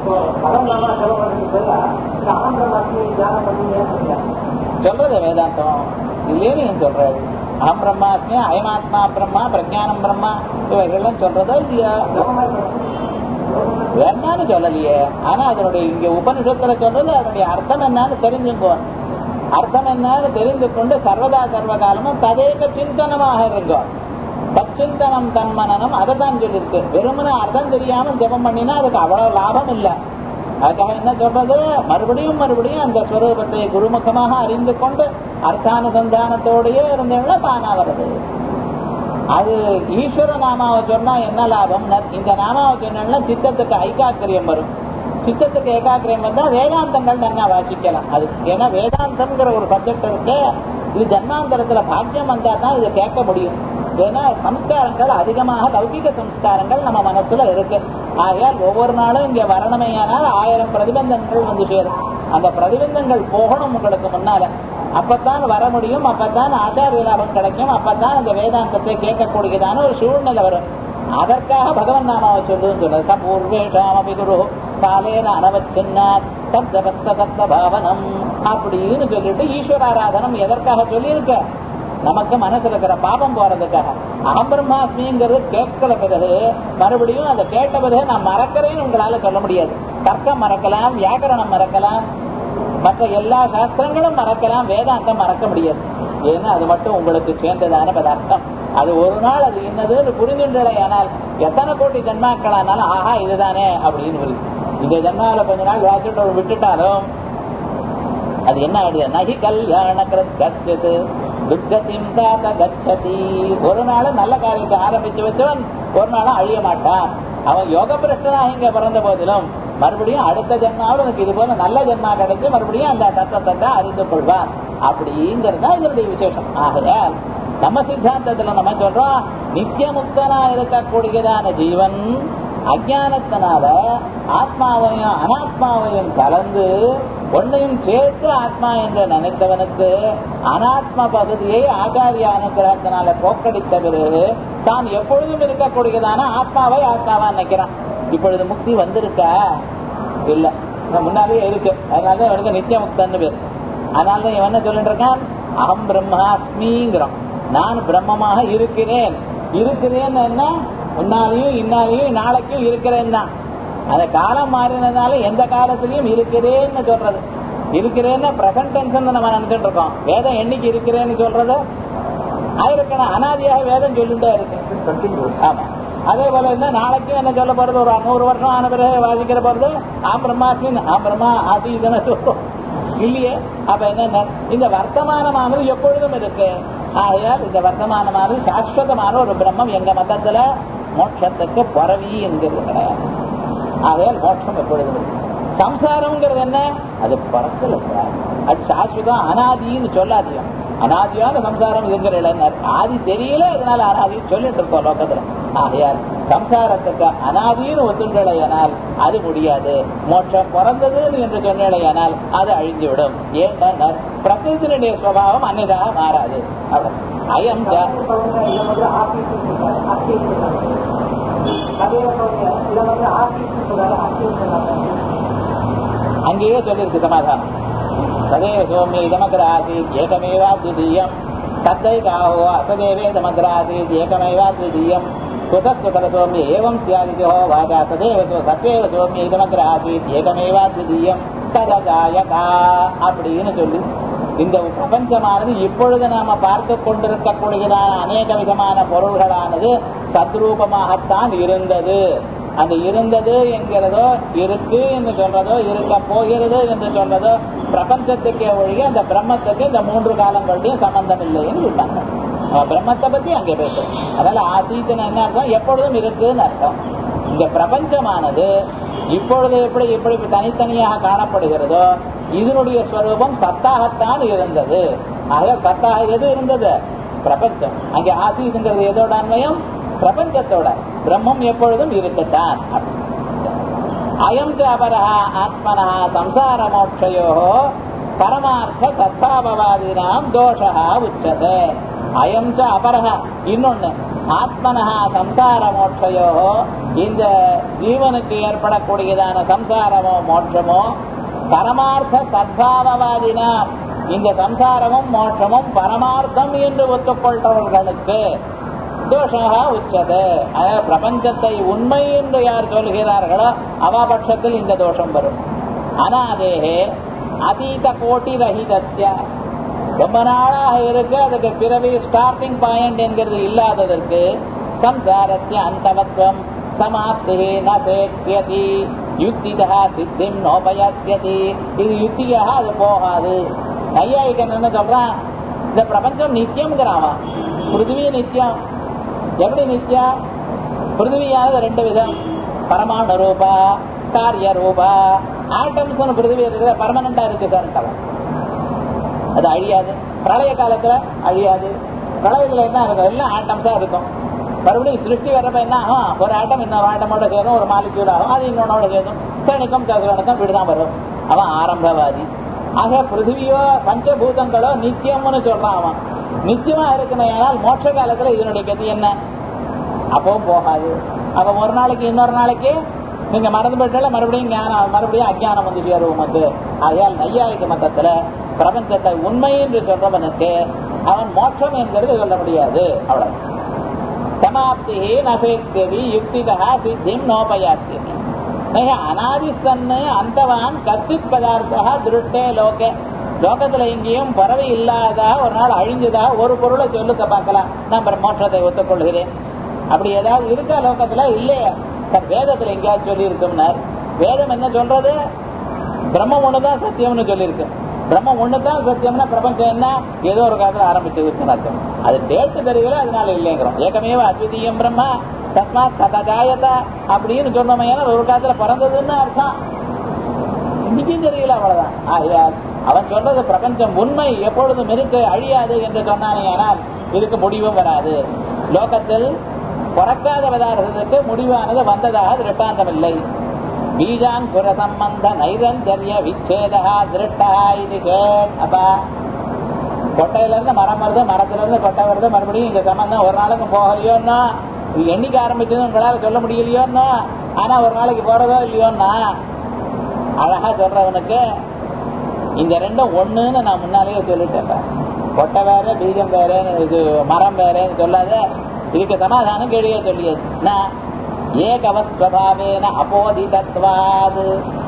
சொல்றது வேதாந்தம் இல்லையே நீங்க சொல்றது அகம் பிரம்மாஸ்மி அயமாத்மா பிரம்மா பிரஜானம் பிரம்மா இவைகள்லாம் சொல்றதோ இல்லையா வேண்டான்னு சொல்லலையே ஆனா அதனுடைய இங்க உபனிஷத்துல சொல்றது அதனுடைய அர்த்தம் என்னன்னு தெரிஞ்சுக்கோ அர்த்தம் என்னன்னு தெரிந்து கொண்டு சர்வதா சர்வகாலமும் ததேக சிந்தனமாக இருங்கோ தச்சிந்தனம் தன்மனனம் அதை தான் சொல்லிருக்கு வெறுமனே அர்த்தம் தெரியாம ஜெபம் பண்ணினா அதுக்கு அவ்வளவு லாபம் இல்லை அதுக்காக என்ன சொல்றது மறுபடியும் மறுபடியும் அந்த ஸ்வரூபத்தை குருமுகமாக அறிந்து கொண்டு அர்த்தானுசந்தானத்தோடயே இருந்தவங்கள தானா வருது அது ஈஸ்வர நாமாவை சொன்னா என்ன லாபம் இந்த நாமாவை சொன்னா சித்தத்துக்கு ஐகாக்கிரியம் வரும் சித்தத்துக்கு ஏகாக்கிரியம் வந்தா வேதாந்தங்கள் நல்லா வாசிக்கலாம் அது ஏன்னா வேதாந்தம்ங்கிற ஒரு சப்ஜெக்ட் இருக்கு இது ஜன்மாந்தரத்துல பாக்கியம் வந்தா தான் இதை கேட்க முடியும் ஏன்னா சம்ஸ்காரங்கள் அதிகமாக லௌகிக சம்ஸ்காரங்கள் நம்ம மனசுல இருக்கு ஆகையால் ஒவ்வொரு நாளும் இங்க வரணுமையானால் ஆயிரம் பிரதிபந்தங்கள் வந்து சேரும் அந்த பிரதிபந்தங்கள் போகணும் உங்களுக்கு முன்னால அப்பத்தான் வர முடியும் அப்பத்தான் ஆச்சாரிய லாபம் கிடைக்கும் அப்பத்தான் அந்த வேதாந்தத்தை கேட்கக்கூடியதான ஒரு சூழ்நிலை வரும் அதற்காக பகவன் நாமாவை சொல்லுன்னு சொல்றது பூர்வேஷாமபி குரு காலேன அனவச்சின்னாத் தப்த தப்த பாவனம் அப்படின்னு சொல்லிட்டு ஈஸ்வராராதனம் எதற்காக சொல்லியிருக்க நமக்கு மனசுல இருக்கிற பாபம் போறதுக்காக அகம் பிரம்மாஸ்மிங்கிறது கேட்கல பிறகு மறுபடியும் அதை கேட்ட பிறகு நான் மறக்கிறேன்னு உங்களால சொல்ல முடியாது தர்க்கம் மறக்கலாம் வியாக்கரணம் மறக்கலாம் மற்ற எல்லா சாஸ்திரங்களும் மறக்கலாம் வேதாந்தம் மறக்க முடியாது ஏன்னா அது மட்டும் உங்களுக்கு சேர்ந்ததான பதார்த்தம் அது ஒரு நாள் அது என்னதுன்னு புரிஞ்சுண்டலை ஆனால் எத்தனை கோடி ஜன்மாக்களானாலும் ஆஹா இதுதானே அப்படின்னு வருது இந்த ஜன்மாவில கொஞ்ச நாள் வாசிட்டு விட்டுட்டாலும் அது என்ன ஆயிடுது நகி கல்யாண கச்சது துக்கத்தின் தாத்த கச்சதி ஒரு நாள் நல்ல காரியத்தை ஆரம்பிச்சு வச்சவன் ஒரு நாளும் அழிய மாட்டான் அவன் யோக பிரச்சனாக இங்க பிறந்த போதிலும் மறுபடியும் அடுத்த ஜென்மாவில் எனக்கு இது போல நல்ல ஜென்மா கிடைச்சு மறுபடியும் அந்த தத்துவத்தை அறிந்து கொள்வான் அப்படிங்கிறது தான் இதனுடைய விசேஷம் ஆகையால் நம்ம சித்தாந்தத்துல நம்ம சொல்றோம் நித்தியமுக்தனா இருக்கக்கூடியதான ஜீவன் அஜானத்தினால ஆத்மாவையும் அனாத்மாவையும் கலந்து ஒன்னையும் சேர்த்து ஆத்மா என்று நினைத்தவனுக்கு அனாத்ம பகுதியை ஆச்சாரிய அனுகிரகத்தினால போக்கடித்த பிறகு தான் எப்பொழுதும் இருக்கக்கூடியதான ஆத்மாவை ஆத்மாவா நினைக்கிறான் இப்பொழுது முக்தி வந்திருக்கா இல்ல முன்னாலேயே இருக்கு அதனாலதான் இவனுக்கு நித்திய முக்தன்னு பேர் அதனாலதான் இவன் என்ன சொல்லிட்டு இருக்கான் அகம் பிரம்மாஸ்மிங்கிறான் நான் பிரம்மமாக இருக்கிறேன் இருக்கிறேன் என்ன முன்னாலையும் இன்னாலையும் நாளைக்கும் இருக்கிறேன் தான் அந்த காலம் மாறினதால எந்த காலத்திலையும் இருக்கிறேன்னு சொல்றது இருக்கிறேன்னு பிரசன்ட் டென்ஷன் நம்ம நினைச்சிட்டு இருக்கோம் வேதம் என்னைக்கு இருக்கிறேன்னு சொல்றது ஆயிருக்கணும் அனாதியாக வேதம் சொல்லிட்டே இருக்கு ஆமா அதே போல என்ன நாளைக்கும் என்ன சொல்ல போறது ஒரு நூறு வருஷம் ஆன பிறகு வாசிக்கிற போறது ஆ பிரம்மாஸ்மின் ஆ பிரம்மா ஆசி இதனை சொல்றோம் இல்லையே அப்ப என்ன இந்த வர்த்தமானமானது எப்பொழுதும் இருக்கு ஆகையால் இந்த வர்த்தமானமானது சாஸ்வதமான ஒரு பிரம்மம் எங்க மதத்துல மோட்சத்துக்கு பரவி என்கிறது கிடையாது ஆகையால் மோட்சம் எப்பொழுதும் இருக்கு சம்சாரம்ங்கிறது என்ன அது பறக்கல அது சாஸ்வதம் அனாதின்னு சொல்லாதியம் அனாதியான சம்சாரம் இருக்கிற இடம் ஆதி தெரியல அதனால அனாதின்னு சொல்லிட்டு இருக்கோம் லோகத்துல ஆகையால் சம்சாரத்துக்கு அனாதின்னு ஒத்துழையானால் அது முடியாது மோட்சம் பிறந்ததுன்னு என்று சொன்னேடையானால் அது அழிந்துவிடும் ஏன்னா பிரகிருத்தினுடைய சுவாவம் அன்னிதாக மாறாது அயம் அங்கேயே சொல்லியிருக்கு சமாதானம் ததேவ சோமிய இதமகிர ஆசீத் ஏகமேவா துதீயம் தத்தை காஹோ அசதேவே இதமகிர ஆசீத் ஏகமேவா துதீயம் குதஸ்குதர சோமிய ஏவம் சியாதிதோ வாஜா ததேவ சத்வேவ சோமிய இதமகிர ஆசீத் ஏகமேவா துதீயம் ததஜாயகா அப்படின்னு சொல்லி இந்த பிரபஞ்சமானது இப்பொழுது நாம பார்த்து கொண்டிருக்கக்கூடியதான அநேக விதமான பொருள்களானது சத்ரூபமாகத்தான் இருந்தது அந்த இருந்தது என்கிறதோ இருக்கு என்று சொல்றதோ இருக்க போகிறது என்று சொல்றதோ பிரபஞ்சத்துக்கே ஒழிய அந்த பிரம்மத்துக்கு இந்த மூன்று காலங்களுடையும் சம்பந்தம் இல்லைன்னு சொல்றாங்க பிரம்மத்தை பத்தி அங்கே பேசுறோம் அதனால ஆசீத்தன் என்ன அர்த்தம் எப்பொழுதும் இருக்குன்னு அர்த்தம் இந்த பிரபஞ்சமானது இப்பொழுது எப்படி எப்படி தனித்தனியாக காணப்படுகிறதோ இதனுடைய ஸ்வரூபம் சத்தாகத்தான் இருந்தது ஆக சத்தாக எது இருந்தது பிரபஞ்சம் அங்கே ஆசீதுங்கிறது எதோட அன்மயம் பிரபஞ்சத்தோட பிரம்மம் எப்பொழுதும் இருக்கத்தான் அயம் ச அபரः ஆத்மனः சம்சார மோட்சயோ பரமார்த்த சத்தாபவாதினாம் தோஷः உச்சதே அயம் ச அபரः இன்னொன்னு ஆத்மனஹா சம்சார மோட்சயோ இந்த ஜீவனுக்கு ஏற்படக்கூடியதான சம்சாரமோ மோட்சமோ பரமார்த்த சத்பாவவாதினா இந்த சம்சாரமும் மோட்சமும் பரமார்த்தம் என்று ஒத்துக்கொள்றவர்களுக்கு தோஷமாக உச்சது அதாவது பிரபஞ்சத்தை உண்மை என்று யார் சொல்கிறார்களோ அவாபட்சத்தில் இந்த தோஷம் வரும் அனாதேகே அதீத கோட்டி ரஹிதஸ்ய ரொம்ப நாளாக இருக்கு அதுக்கு பிறவி ஸ்டார்டிங் பாயிண்ட் என்கிறது இல்லாததற்கு சம்சாரஸ்ய அந்தவத்வம் சமாப்தி நேக்ஷியதி யுக்திதா சித்திம் நோபயாஸ்யதி இது யுக்தியாக அது போகாது நையாயிக்கன் என்ன சொல்றான் இந்த பிரபஞ்சம் நித்தியம்ங்கிறான் பிருத்திவி நித்தியம் எப்படி நித்தியம் பிருத்திவியானது ரெண்டு விதம் பரமாணு ரூபா காரிய ரூபா ஆட்டம்ஸ் பிருத்திவி இருக்கிற பர்மனண்டா இருக்கு சார் அது அழியாது பிரளய காலத்துல அழியாது பிரளயத்துல என்ன இருக்கும் எல்லாம் ஆட்டம்ஸா இருக்கும் மறுபடியும் சிருஷ்டி வர்றப்ப என்ன ஆகும் ஒரு ஆட்டம் இன்னொரு ஆட்டமோட சேரும் ஒரு மாலிக்யூல் ஆகும் அது இன்னொன்னோட சேரும் சனிக்கும் சதுரனுக்கும் இப்படிதான் வரும் அவன் ஆரம்பவாதி ஆக பிருத்திவியோ பஞ்சபூதங்களோ நித்தியம்னு சொல்றான் அவன் நித்தியமா இருக்கணும் மோட்ச காலத்துல இதனுடைய கதி என்ன அப்பவும் போகாது அப்ப ஒரு நாளைக்கு இன்னொரு நாளைக்கு நீங்க மறந்து போயிட்டால மறுபடியும் ஞானம் மறுபடியும் அஜ்ஞானம் வந்து சேரும் உமக்கு ஆகையால் நையாயிக மதத்துல பிரபஞ்சத்தை உண்மை என்று சொல்றவனுக்கு அவன் மோட்சம் என்கிறது சொல்ல முடியாது அவ்வளவு சமாப்தி நசேத்யதி யுக்திதா சித்திம் நோபயாஸ்யதி நக அனாதிசன்னு அந்தவான் கசித் பதார்த்தா திருட்டே லோகே லோகத்துல எங்கேயும் பறவை இல்லாதா ஒரு நாள் அழிஞ்சதா ஒரு பொருளை சொல்லுக்க பார்க்கலாம் நான் மோட்சத்தை ஒத்துக்கொள்கிறேன் அப்படி ஏதாவது இருக்கா லோகத்துல இல்லையே வேதத்துல எங்கேயாவது சொல்லி இருக்கும்னார் வேதம் என்ன சொல்றது பிரம்மம் ஒண்ணுதான் சத்தியம்னு சொல்லியிருக்கு பிரம்மம் ஒண்ணுதான் சத்தியம்னா பிரபஞ்சம் என்ன ஏதோ ஒரு காலத்துல ஆரம்பிச்சதுன்னு அர்த்தம் அது டேட்டு தெரியல அதனால இல்லைங்கிறோம் ஏகமேவ அத்விதீயம் பிரம்மா தஸ்மாத் கதாயதா அப்படின்னு சொன்னோம் ஒரு காலத்துல பிறந்ததுன்னு அர்த்தம் இன்னைக்கும் தெரியல அவ்வளவுதான் ஆகையால் அவன் சொல்றது பிரபஞ்சம் உண்மை எப்பொழுதும் இருக்கு அழியாது என்று சொன்னானே ஆனால் இதுக்கு முடிவும் வராது லோகத்தில் பிறக்காத பதார்த்தத்துக்கு முடிவானது வந்ததாக திருஷ்டாந்தம் இல்லை பீஜாங்குர சம்பந்த நைரஞ்சரிய விச்சேதா திருட்டா இது அப்பா கொட்டையில இருந்து மரம் வருது மரத்துல இருந்து கொட்டை வருது மறுபடியும் இந்த சம்பந்தம் ஒரு நாளுக்கு போகலையோன்னா இது எண்ணிக்க ஆரம்பிச்சது உங்களால சொல்ல முடியலையோன்னா ஆனா ஒரு நாளைக்கு போறதோ இல்லையோன்னா அழகா சொல்றவனுக்கு இந்த ரெண்டும் ஒண்ணுன்னு நான் முன்னாலேயே சொல்லிட்டேன் கொட்டை வேற பீஜம் வேறேன்னு இது மரம் வேறேன்னு சொல்லாத இதுக்கு சமாதானம் கேடியே சொல்லியது நான் ஏகவஸ்வபாவேன அபோதிதத்வாது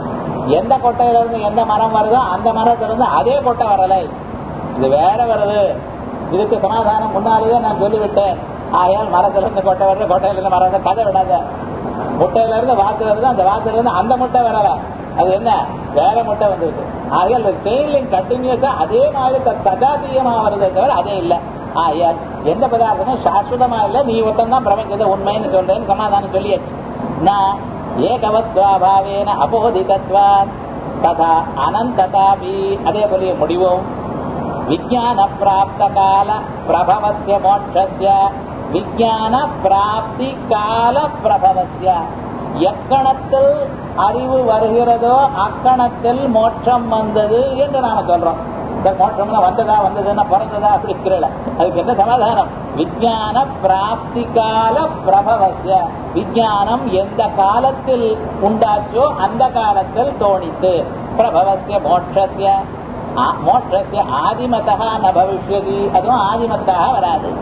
எந்த கொட்டையில இருந்து எந்த மரம் வருதோ அந்த மரத்துல இருந்து அதே கொட்டை வரலை இது வேற வருது இதுக்கு சமாதானம் முன்னாலேயே நான் சொல்லிவிட்டேன் ஆகையால் மரத்துல இருந்து கொட்டை வருது கொட்டையில இருந்து மரம் வருது கதை விடாத முட்டையில இருந்து வாத்துல இருந்து அந்த வாத்துல இருந்து அந்த முட்டை வரல அது என்ன வேற முட்டை வந்திருக்கு ஆகையால் செயின்லிங் கண்டினியூஸா அதே மாதிரி சஜாதீயமா வருதே தவிர அதே இல்லை ஆகையால் எந்த பதார்த்தமும் சாஸ்வதமா இல்ல நீ ஒருத்தன் தான் பிரபஞ்சத்தை உண்மைன்னு சொல்றேன்னு சமாதானம் சொல்லியாச்சு நான் ஏகவத்வாபாவேன அபோதிதத்வான் ததா அனந்ததாபி அதே போல முடிவும் விஜயான பிராப்த கால பிரபவசிய மோட்சஸ்ய விஜயான பிராப்தி கால பிரபவசிய எக்கணத்தில் அறிவு வருகிறதோ அக்கணத்தில் மோட்சம் வந்தது என்று நாம சொல்றோம் இந்த மோட்சம்னா வந்ததா வந்ததுன்னா பிறந்ததா அப்படி இருக்கிறல அதுக்கு என்ன சமாதானம் விஜயான பிராப்தி கால பிரபவசிய விஜயானம் எந்த காலத்தில் உண்டாச்சோ அந்த காலத்தில் தோணித்து பிரபவசிய மோட்சசிய மோட்சசிய ஆதிமத்தா ந பவிஷ்யதி அதுவும் ஆதிமத்தாக வராது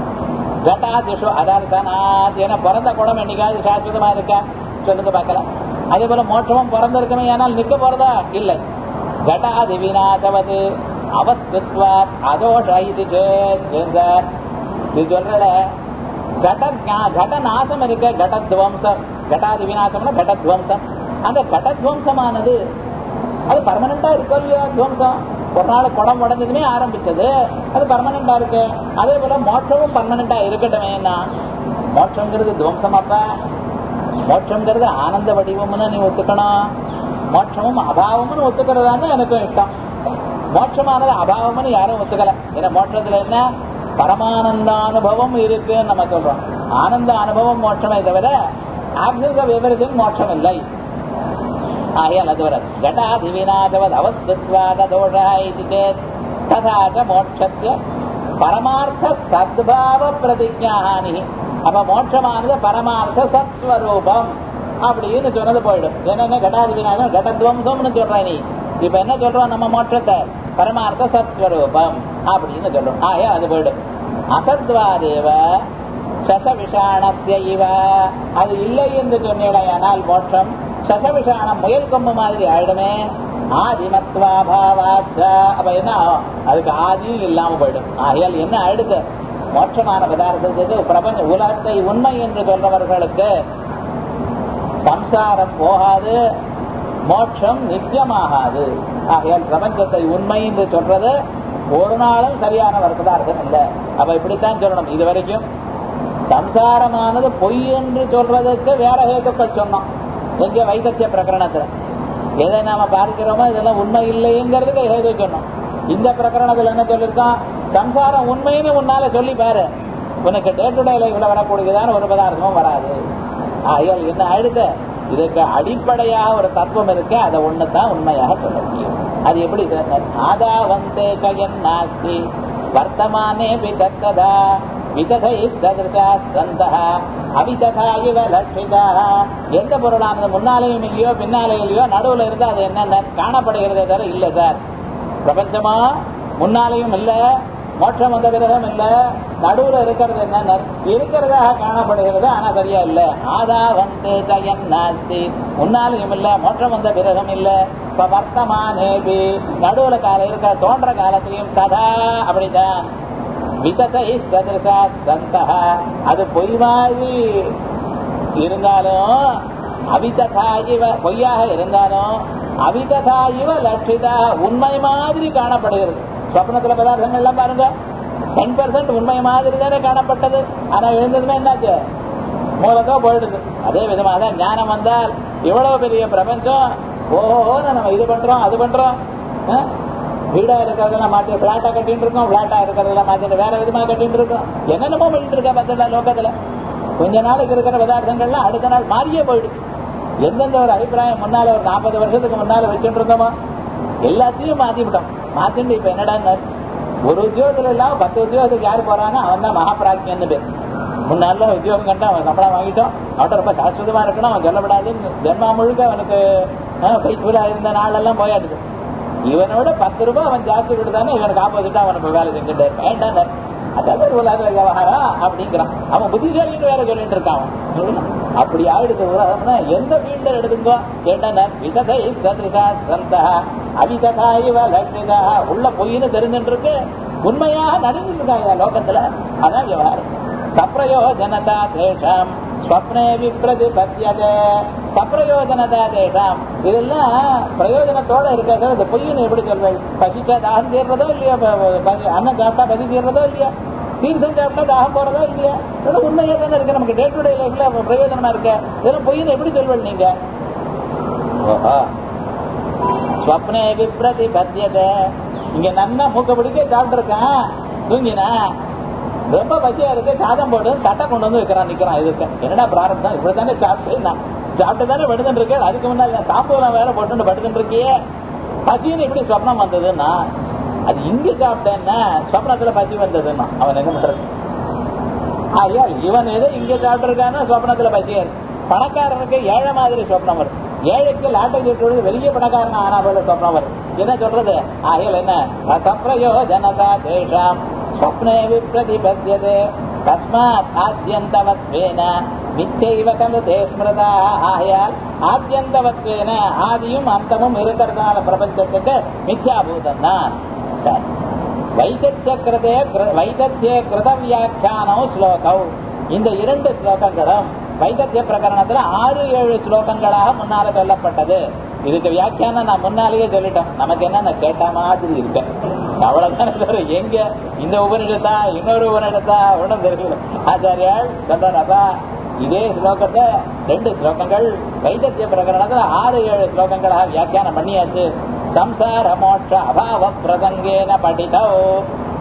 கட்டாதிஷு அதர்த்தனாத் என பிறந்த குடம் என்னைக்காவது சாஸ்வதமா இருக்கா சொல்லுங்க பார்க்கலாம் அதே போல மோட்சமும் பிறந்திருக்குமே ஆனால் நிக்க போறதா இல்லை கட்டாதி விநாசவது அவஸ்துவாத் அதோஷ இது சேர்ந்தார் இது சொல்றல கட கட நாசம் இருக்க கடத்வம்சம் கட்டாதி விநாசம்னா கடத்வம்சம் அந்த கடத்வம்சமானது அது பர்மனண்டா இருக்கோ இல்லையா துவம்சம் ஒரு நாள் குடம் உடஞ்சதுமே ஆரம்பிச்சது அது பர்மனண்டா இருக்கு அதே போல மோட்சமும் பர்மனண்டா இருக்கட்டுமே மோட்சங்கிறது துவம்சமாப்பா மோட்சங்கிறது ஆனந்த வடிவம்னு நீ ஒத்துக்கணும் மோட்சமும் அபாவம்னு ஒத்துக்கிறதான்னு எனக்கும் இஷ்டம் மோட்சமானது அபாவம்னு யாரும் ஒத்துக்கல ஏன்னா மோட்சத்துல என்ன பரமானந்த அனுபவம் இருக்குன்னு நம்ம சொல்றோம் ஆனந்த அனுபவம் மோட்சமே தவிர ஆப்சன்ஸ் ஆஃப் எவரிதிங் மோட்சம் இல்லை ஆகையால் அது வராது கடாதி விநாசவத் அவஸ்துத்வாத தோஷா இது சேத் ததா ச மோட்சத்திய பரமார்த்த சத்பாவ பிரதிஜானி அப்ப மோட்சமானது பரமார்த்த சத்ஸ்வரூபம் அப்படின்னு சொன்னது போயிடும் என்னென்ன கடாதி விநாசம் கடத்வம்சம்னு சொல்ற நீ இப்ப என்ன சொல்றோம் நம்ம மோட்சத்தை பரமார்த்த சத்ஸ்வரூபம் அப்படின்னு சொல்றோம் ஆயா அது போயிடும் அசத்வாதேவ சச விஷாணஸ்ய இவ அது இல்லை என்று சொன்னேனால் மோட்சம் சச விஷாணம் முயல் கொம்பு மாதிரி ஆயிடுமே ஆதிமத்வாபாவாச்ச அப்ப என்ன ஆகும்? அதுக்கு ஆதியும் இல்லாம போயிடும் ஆகையால் என்ன ஆயிடுது மோட்சமான பதார்த்தத்துக்கு பிரபஞ்ச உலகத்தை உண்மை என்று சொல்றவர்களுக்கு சம்சாரம் போகாது மோட்சம் நித்தியமாகாது ஆகையால் பிரபஞ்சத்தை உண்மை என்று சொல்றது ஒரு நாளும் சரியான ஒரு பதார்த்தம் இல்லை அப்ப இப்படித்தான் சொல்லணும் இது வரைக்கும் சம்சாரமானது பொய் என்று சொல்றதுக்கு வேற ஹேத்துக்கள் சொன்னோம் எங்க வைத்திய பிரகரணத்துல எதை நாம பார்க்கிறோமோ இதெல்லாம் உண்மை இல்லைங்கிறதுக்கு ஹேது சொன்னோம் இந்த பிரகரணத்துல என்ன சொல்லியிருக்கோம் சம்சாரம் உண்மைன்னு உன்னால சொல்லி பாரு உனக்கு டே டு டே லைஃப்ல வரக்கூடியதான ஒரு பதார்த்தமும் வராது ஆகையால் என்ன ஆயிடுது இதுக்கு அடிப்படையாக ஒரு தத்துவம் இருக்கு அதை ஒண்ணு தான் உண்மையாக சொல்ல முடியும் அது எப்படி சார் ஆதா வந்தே கயன் நாஸ்தி வர்த்தமானே விதத்ததா விததை சதிருஷா சந்தா அவிததா இவ லட்சிதா எந்த பொருளானது முன்னாலேயும் இல்லையோ பின்னாலே இல்லையோ நடுவுல இருந்தா அது என்ன காணப்படுகிறதே தவிர இல்ல சார் பிரபஞ்சமா முன்னாலேயும் இல்ல மோட்சம் வந்த பிறகும் இல்ல நடுவுல இருக்கிறது என்ன இருக்கிறதாக காணப்படுகிறது ஆனா சரியா இல்ல ஆதா வந்து ஜயன் நாஸ்தி முன்னாலேயும் இல்ல மோட்சம் வந்த பிறகும் இல்ல இப்ப வர்த்தமானேபி நடுவுல கால இருக்க தோன்ற காலத்திலையும் கதா அப்படிதான் விததை சதிருஷா சந்தா அது பொய் மாதிரி இருந்தாலும் அவிததா இவ பொய்யாக இருந்தாலும் அவிததா இவ லட்சிதா உண்மை மாதிரி காணப்படுகிறது சொப்னத்துல பதார்த்தங்கள்லாம் பாருங்க டென் பர்சன்ட் உண்மை மாதிரி தானே காணப்பட்டது ஆனா எழுந்ததுமே என்னாச்சு மூலத்தோ போயிடுது அதே விதமாக தான் ஞானம் வந்தால் இவ்வளவு பெரிய பிரபஞ்சம் ஓஹோ நம்ம இது பண்றோம் அது பண்றோம் ஆ? வீடா இருக்கிறதெல்லாம் மாத்தி பிளாட்டா கட்டிட்டு இருக்கோம் பிளாட்டா இருக்கிறதெல்லாம் மாத்திட்டு வேற விதமா கட்டிட்டு இருக்கோம் என்னென்னமோ பண்ணிட்டு இருக்கா பார்த்தல லோகத்துல கொஞ்ச நாளைக்கு இருக்கிற பதார்த்தங்கள்லாம் அடுத்த நாள் மாறியே போயிடுது எந்தெந்த ஒரு அபிப்பிராயம் முன்னால ஒரு நாற்பது வருஷத்துக்கு முன்னால வச்சுட்டு இருந்தோமோ எல்லாத்தையும் மாத்தி விட்டோம் மாத்திட்டு இப்ப என்னடா ஒரு உத்தியோகத்துல இல்லாம பத்து உத்தியோகத்துக்கு யாரு போறாங்க அவன் தான் மகாபிராக்கியன்னு பேர் முன்னால உத்தியோகம் கண்டா அவன் சம்பளம் வாங்கிட்டோம் அவன்கிட்ட ரொம்ப சாஸ்வதமா இருக்கணும் அவன் சொல்லப்படாதுன்னு ஜென்மா முழுக்க அவனுக்கு பைசூலா இருந்த நாளெல்லாம் போயாடுது இவனோட பத்து ரூபாய் அவன் ஜாஸ்தி கொடுத்தானே இவனுக்கு ஆப்போசிட்டா அவனுக்கு வேலை செஞ்சுட்டு வேண்டாம் அதாவது ஒரு உலக விவகாரம் அப்படிங்கிறான் அவன் புத்திசாலின்னு வேற சொல்லிட்டு இருக்கான் அவன் சொல்லுங்க. அப்படி ஆயிடுது உலகம்னா எந்த ஃபீல்ட எடுத்துங்கோ கேட்டா விததை சதிருஷா சந்தா அவிததா இவ லட்சிதா உள்ள பொய்னு தெரிஞ்சுட்டு இருக்கு உண்மையாக நடந்துட்டு இருக்காங்க லோகத்துல அதான் விவகாரம் சப்ரயோஜனதா தேஷம் ஸ்வப்னே விப்ரதிபத்தியதே சப்ரயோஜனதா தேஷம் இதெல்லாம் பிரயோஜனத்தோட இருக்கிறது இந்த பொய்னு எப்படி சொல்றது பசிச்சா தாகம் தீர்றதோ இல்லையா ப- ப- பசி- அன்னம் சாப்பிட்டா பசி தீர்றதோ இல்லையா தீர்த்தம் சாப்பிட்டா தாகம் போறதோ இல்லையா இதெல்லாம் உண்மையா தானே இருக்கு நமக்கு டே டு டே லைஃப்ல பிரயோஜனமா இருக்கு இதெல்லாம் பொய்னு எப்படி சொல்வது நீங்க ஓஹோ ஸ்வப்னே விப்ரதிபத்தியதே இங்க நன்னா மூக்க பிடிக்க சாப்பிட்டு இருக்கான் தூங்கினா ரொம்ப பசியா இருக்கு சாதம் போட்டு தட்டை கொண்டு வந்து வைக்கிறான் நிக்கிறான் இதுக்கு என்னடா பிராரத்தம் இப்படி தானே சாப்பிட்டு நான் சாப்பிட்டு தானே படுத்துட்டு இருக்கேன் அதுக்கு முன்னாடி தாம்பூலம் வேற போட்டு படுத்துட்டு இருக்கியே பசின்னு எப்படி சொப்னம் வந்ததுன்னா அது இங்க சாப்பிட்டேன்னா சொப்னத்துல பசி வந்ததுன்னா அவன் என்ன பண்றது ஐயா இவன் ஏதோ இங்க சாப்பிட்டு இருக்கான்னா சொப்னத்துல பசியா இருக்கு பணக்காரனுக்கு ஏழை மாதிரி சொப்னம் வரும் ஏழைக்கு லாட்டரி சீட்டு வெளிய பணக்காரன் ஆனா போல சொப்னம் வரும் என்ன சொல்றது ஆகையால் என்ன சப்ரயோ ஜனதா தேஷாம் ஸ்வப்னே விப்ரதிபத்தியதே தஸ்மாத் ஆத்யந்தவத்வேன மிச்சைவ கலு தே ஸ்மிருதா ஆகையால் ஆத்யந்தவத்வேன ஆதியும் அந்தமும் இருக்கிறதுனால பிரபஞ்சத்துக்கு மித்யாபூதம் தான் சரி. வைத்திய கிருதே வைத்திய கிருத வியாக்கியானம் ஸ்லோகம் இந்த இரண்டு ஸ்லோகங்களும் வைத்திய பிரகரணத்துல ஆறு ஏழு ஸ்லோகங்களாக முன்னால சொல்லப்பட்டது இதுக்கு வியாக்கியானம் நான் முன்னாலேயே சொல்லிட்டோம் நமக்கு என்ன நான் கேட்ட மாதிரி இருக்கு அவ்வளவுதானே தவிர எங்க இந்த உபனிடத்தா இன்னொரு உபனிடத்தா ஒன்றும் தெரியல ஆச்சாரியால் சொல்றாரப்பா இதே ஸ்லோகத்தை ரெண்டு ஸ்லோகங்கள் வைத்திய பிரகரணத்துல ஆறு ஏழு ஸ்லோகங்களாக வியாக்கியானம் பண்ணியாச்சு சம்சார மோட்ச அபாவ பிரசங்கேன படித்தோ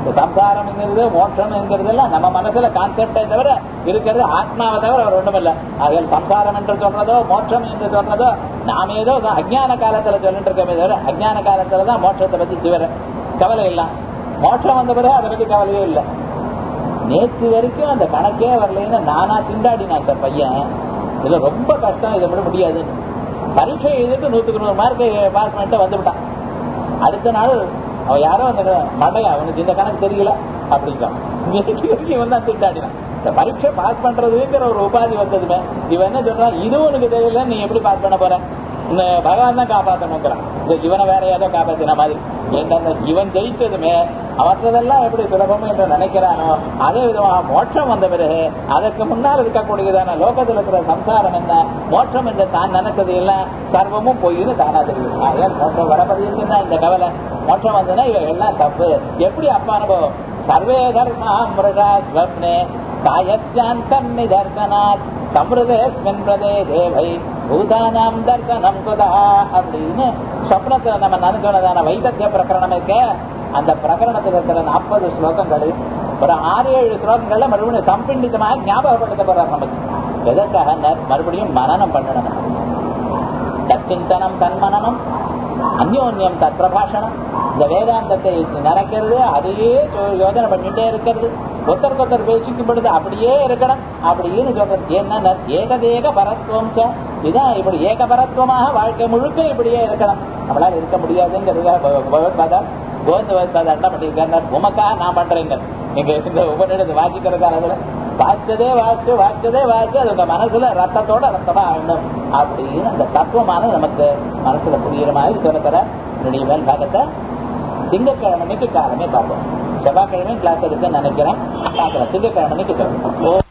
இந்த சம்சாரம்ங்கிறது மோட்சம்ங்கிறது எல்லாம் நம்ம மனசுல கான்செப்டே தவிர இருக்கிறது ஆத்மாவை தவிர அவர் ஒண்ணும் இல்ல ஆகையால் சம்சாரம் என்று சொல்றதோ மோட்சம் என்று சொல்றதோ நாம ஏதோ அஜ்ஞான காலத்துல சொல்லிட்டு இருக்கோமே தவிர அஜ்ஞான காலத்துல தான் மோட்சத்தை பத்தி தவிர கவலை இல்ல மோட்சம் வந்த பிறகு அதை பத்தி கவலையே இல்லை நேற்று வரைக்கும் அந்த கணக்கே வரலைன்னு நானா திண்டாடினேன் சார் பையன் இது ரொம்ப கஷ்டம் இதை விட முடியாதுன்னு பரீட்சை எழுதிட்டு நூத்துக்கு நூறு மார்க் பாஸ் பண்ணிட்டு வந்துவிட்டான் அடுத்த நாள் அவன் யாரோ அந்த மடையா அவனுக்கு இந்த கணக்கு தெரியல அப்படிங்கிறான் நேற்று வரைக்கும் இவன் தான் திண்டாடினான் இந்த பரீட்சை பாஸ் பண்றதுங்கிற ஒரு உபாதி வந்ததுமே இவன் என்ன சொல்றான் இதுவும் உனக்கு தெரியல நீ எப்படி பாஸ் பண்ண போற இந்த பகவான் தான் காப்பாற்றணுங்கிறான் இந்த இவனை வேற ஏதோ காப்பாத்தின மாதிரி ஏன்டா இவன் ஜெயிச்சதுமே மற்றதெல்லாம் எப்படி சுலபம் என்று நினைக்கிறானோ அதே விதமாக மோட்சம் வந்த பிறகு அதற்கு முன்னால் இருக்கக்கூடியதான லோகத்தில் இருக்கிற சம்சாரம் என்ன மோட்சம் என்று தான் நினைச்சது எல்லாம் சர்வமும் பொய்னு தானா தெரியும் ஆகையால் மோட்சம் வரப்பதிருக்கு தான் இந்த கவலை மோட்சம் வந்ததுன்னா இவ எல்லாம் தப்பு எப்படி அப்பா அனுபவம் சர்வே தர்மா மிருகா ஸ்வப்னே காயத்யாந்தம் நிதர்சனாத் சமிருதேஸ்மின் பிரதே தேவை பூதானாம் தர்சனம் குதா அப்படின்னு சொப்னத்துல நம்ம நினைச்சோனதான வைத்திய பிரகரணம் இருக்க அந்த பிரகரணத்தில் இருக்கிற நாற்பது ஸ்லோகங்கள் ஒரு ஆறு ஏழு ஸ்லோகங்கள்ல மறுபடியும் சம்பிண்டிதமாக ஞாபகப்படுத்த போறார் நமக்கு எதற்காக மறுபடியும் மனநம் பண்ணணும் தச்சிந்தனம் தன்மனனம் அந்யோன்யம் தத் பிரபாஷணம் இந்த வேதாந்தத்தை நினைக்கிறது அதையே யோஜனை பண்ணிட்டே இருக்கிறது ஒருத்தருக்கு ஒருத்தர் பேசிக்கும் பொழுது அப்படியே இருக்கணும் அப்படின்னு சொல்றது என்ன ஏகதேக பரத்துவம் இதான் இப்படி ஏகபரத்துவமாக வாழ்க்கை முழுக்க இப்படியே இருக்கணும் நம்மளால இருக்க முடியாதுங்கிறதுக்காக பகவத்பாதா கோவிந்த என்ன பண்ணியிருக்காரு உமக்கா நான் பண்றேங்க நீங்க இந்த உபநிடத்தை வாசிக்கிற காலத்துல வாய்ச்சதே வாய்ச்சு வாய்ச்சதே வாய்ச்சு அது உங்க மனசுல ரத்தத்தோட ரத்தமா ஆகணும் அப்படின்னு அந்த தத்துவமானது நமக்கு மனசுல புரியுற மாதிரி சொல்லத்தர என்னுடைய மேல் பாகத்தை திங்கக்கிழமைக்கு காலமே பார்ப்போம் செவ்வாய்க்கிழமை கிளாஸ் எடுக்க நினைக்கிறேன் பார்க்கலாம் திங்கக்கிழமைக்கு சொல்லுவோம்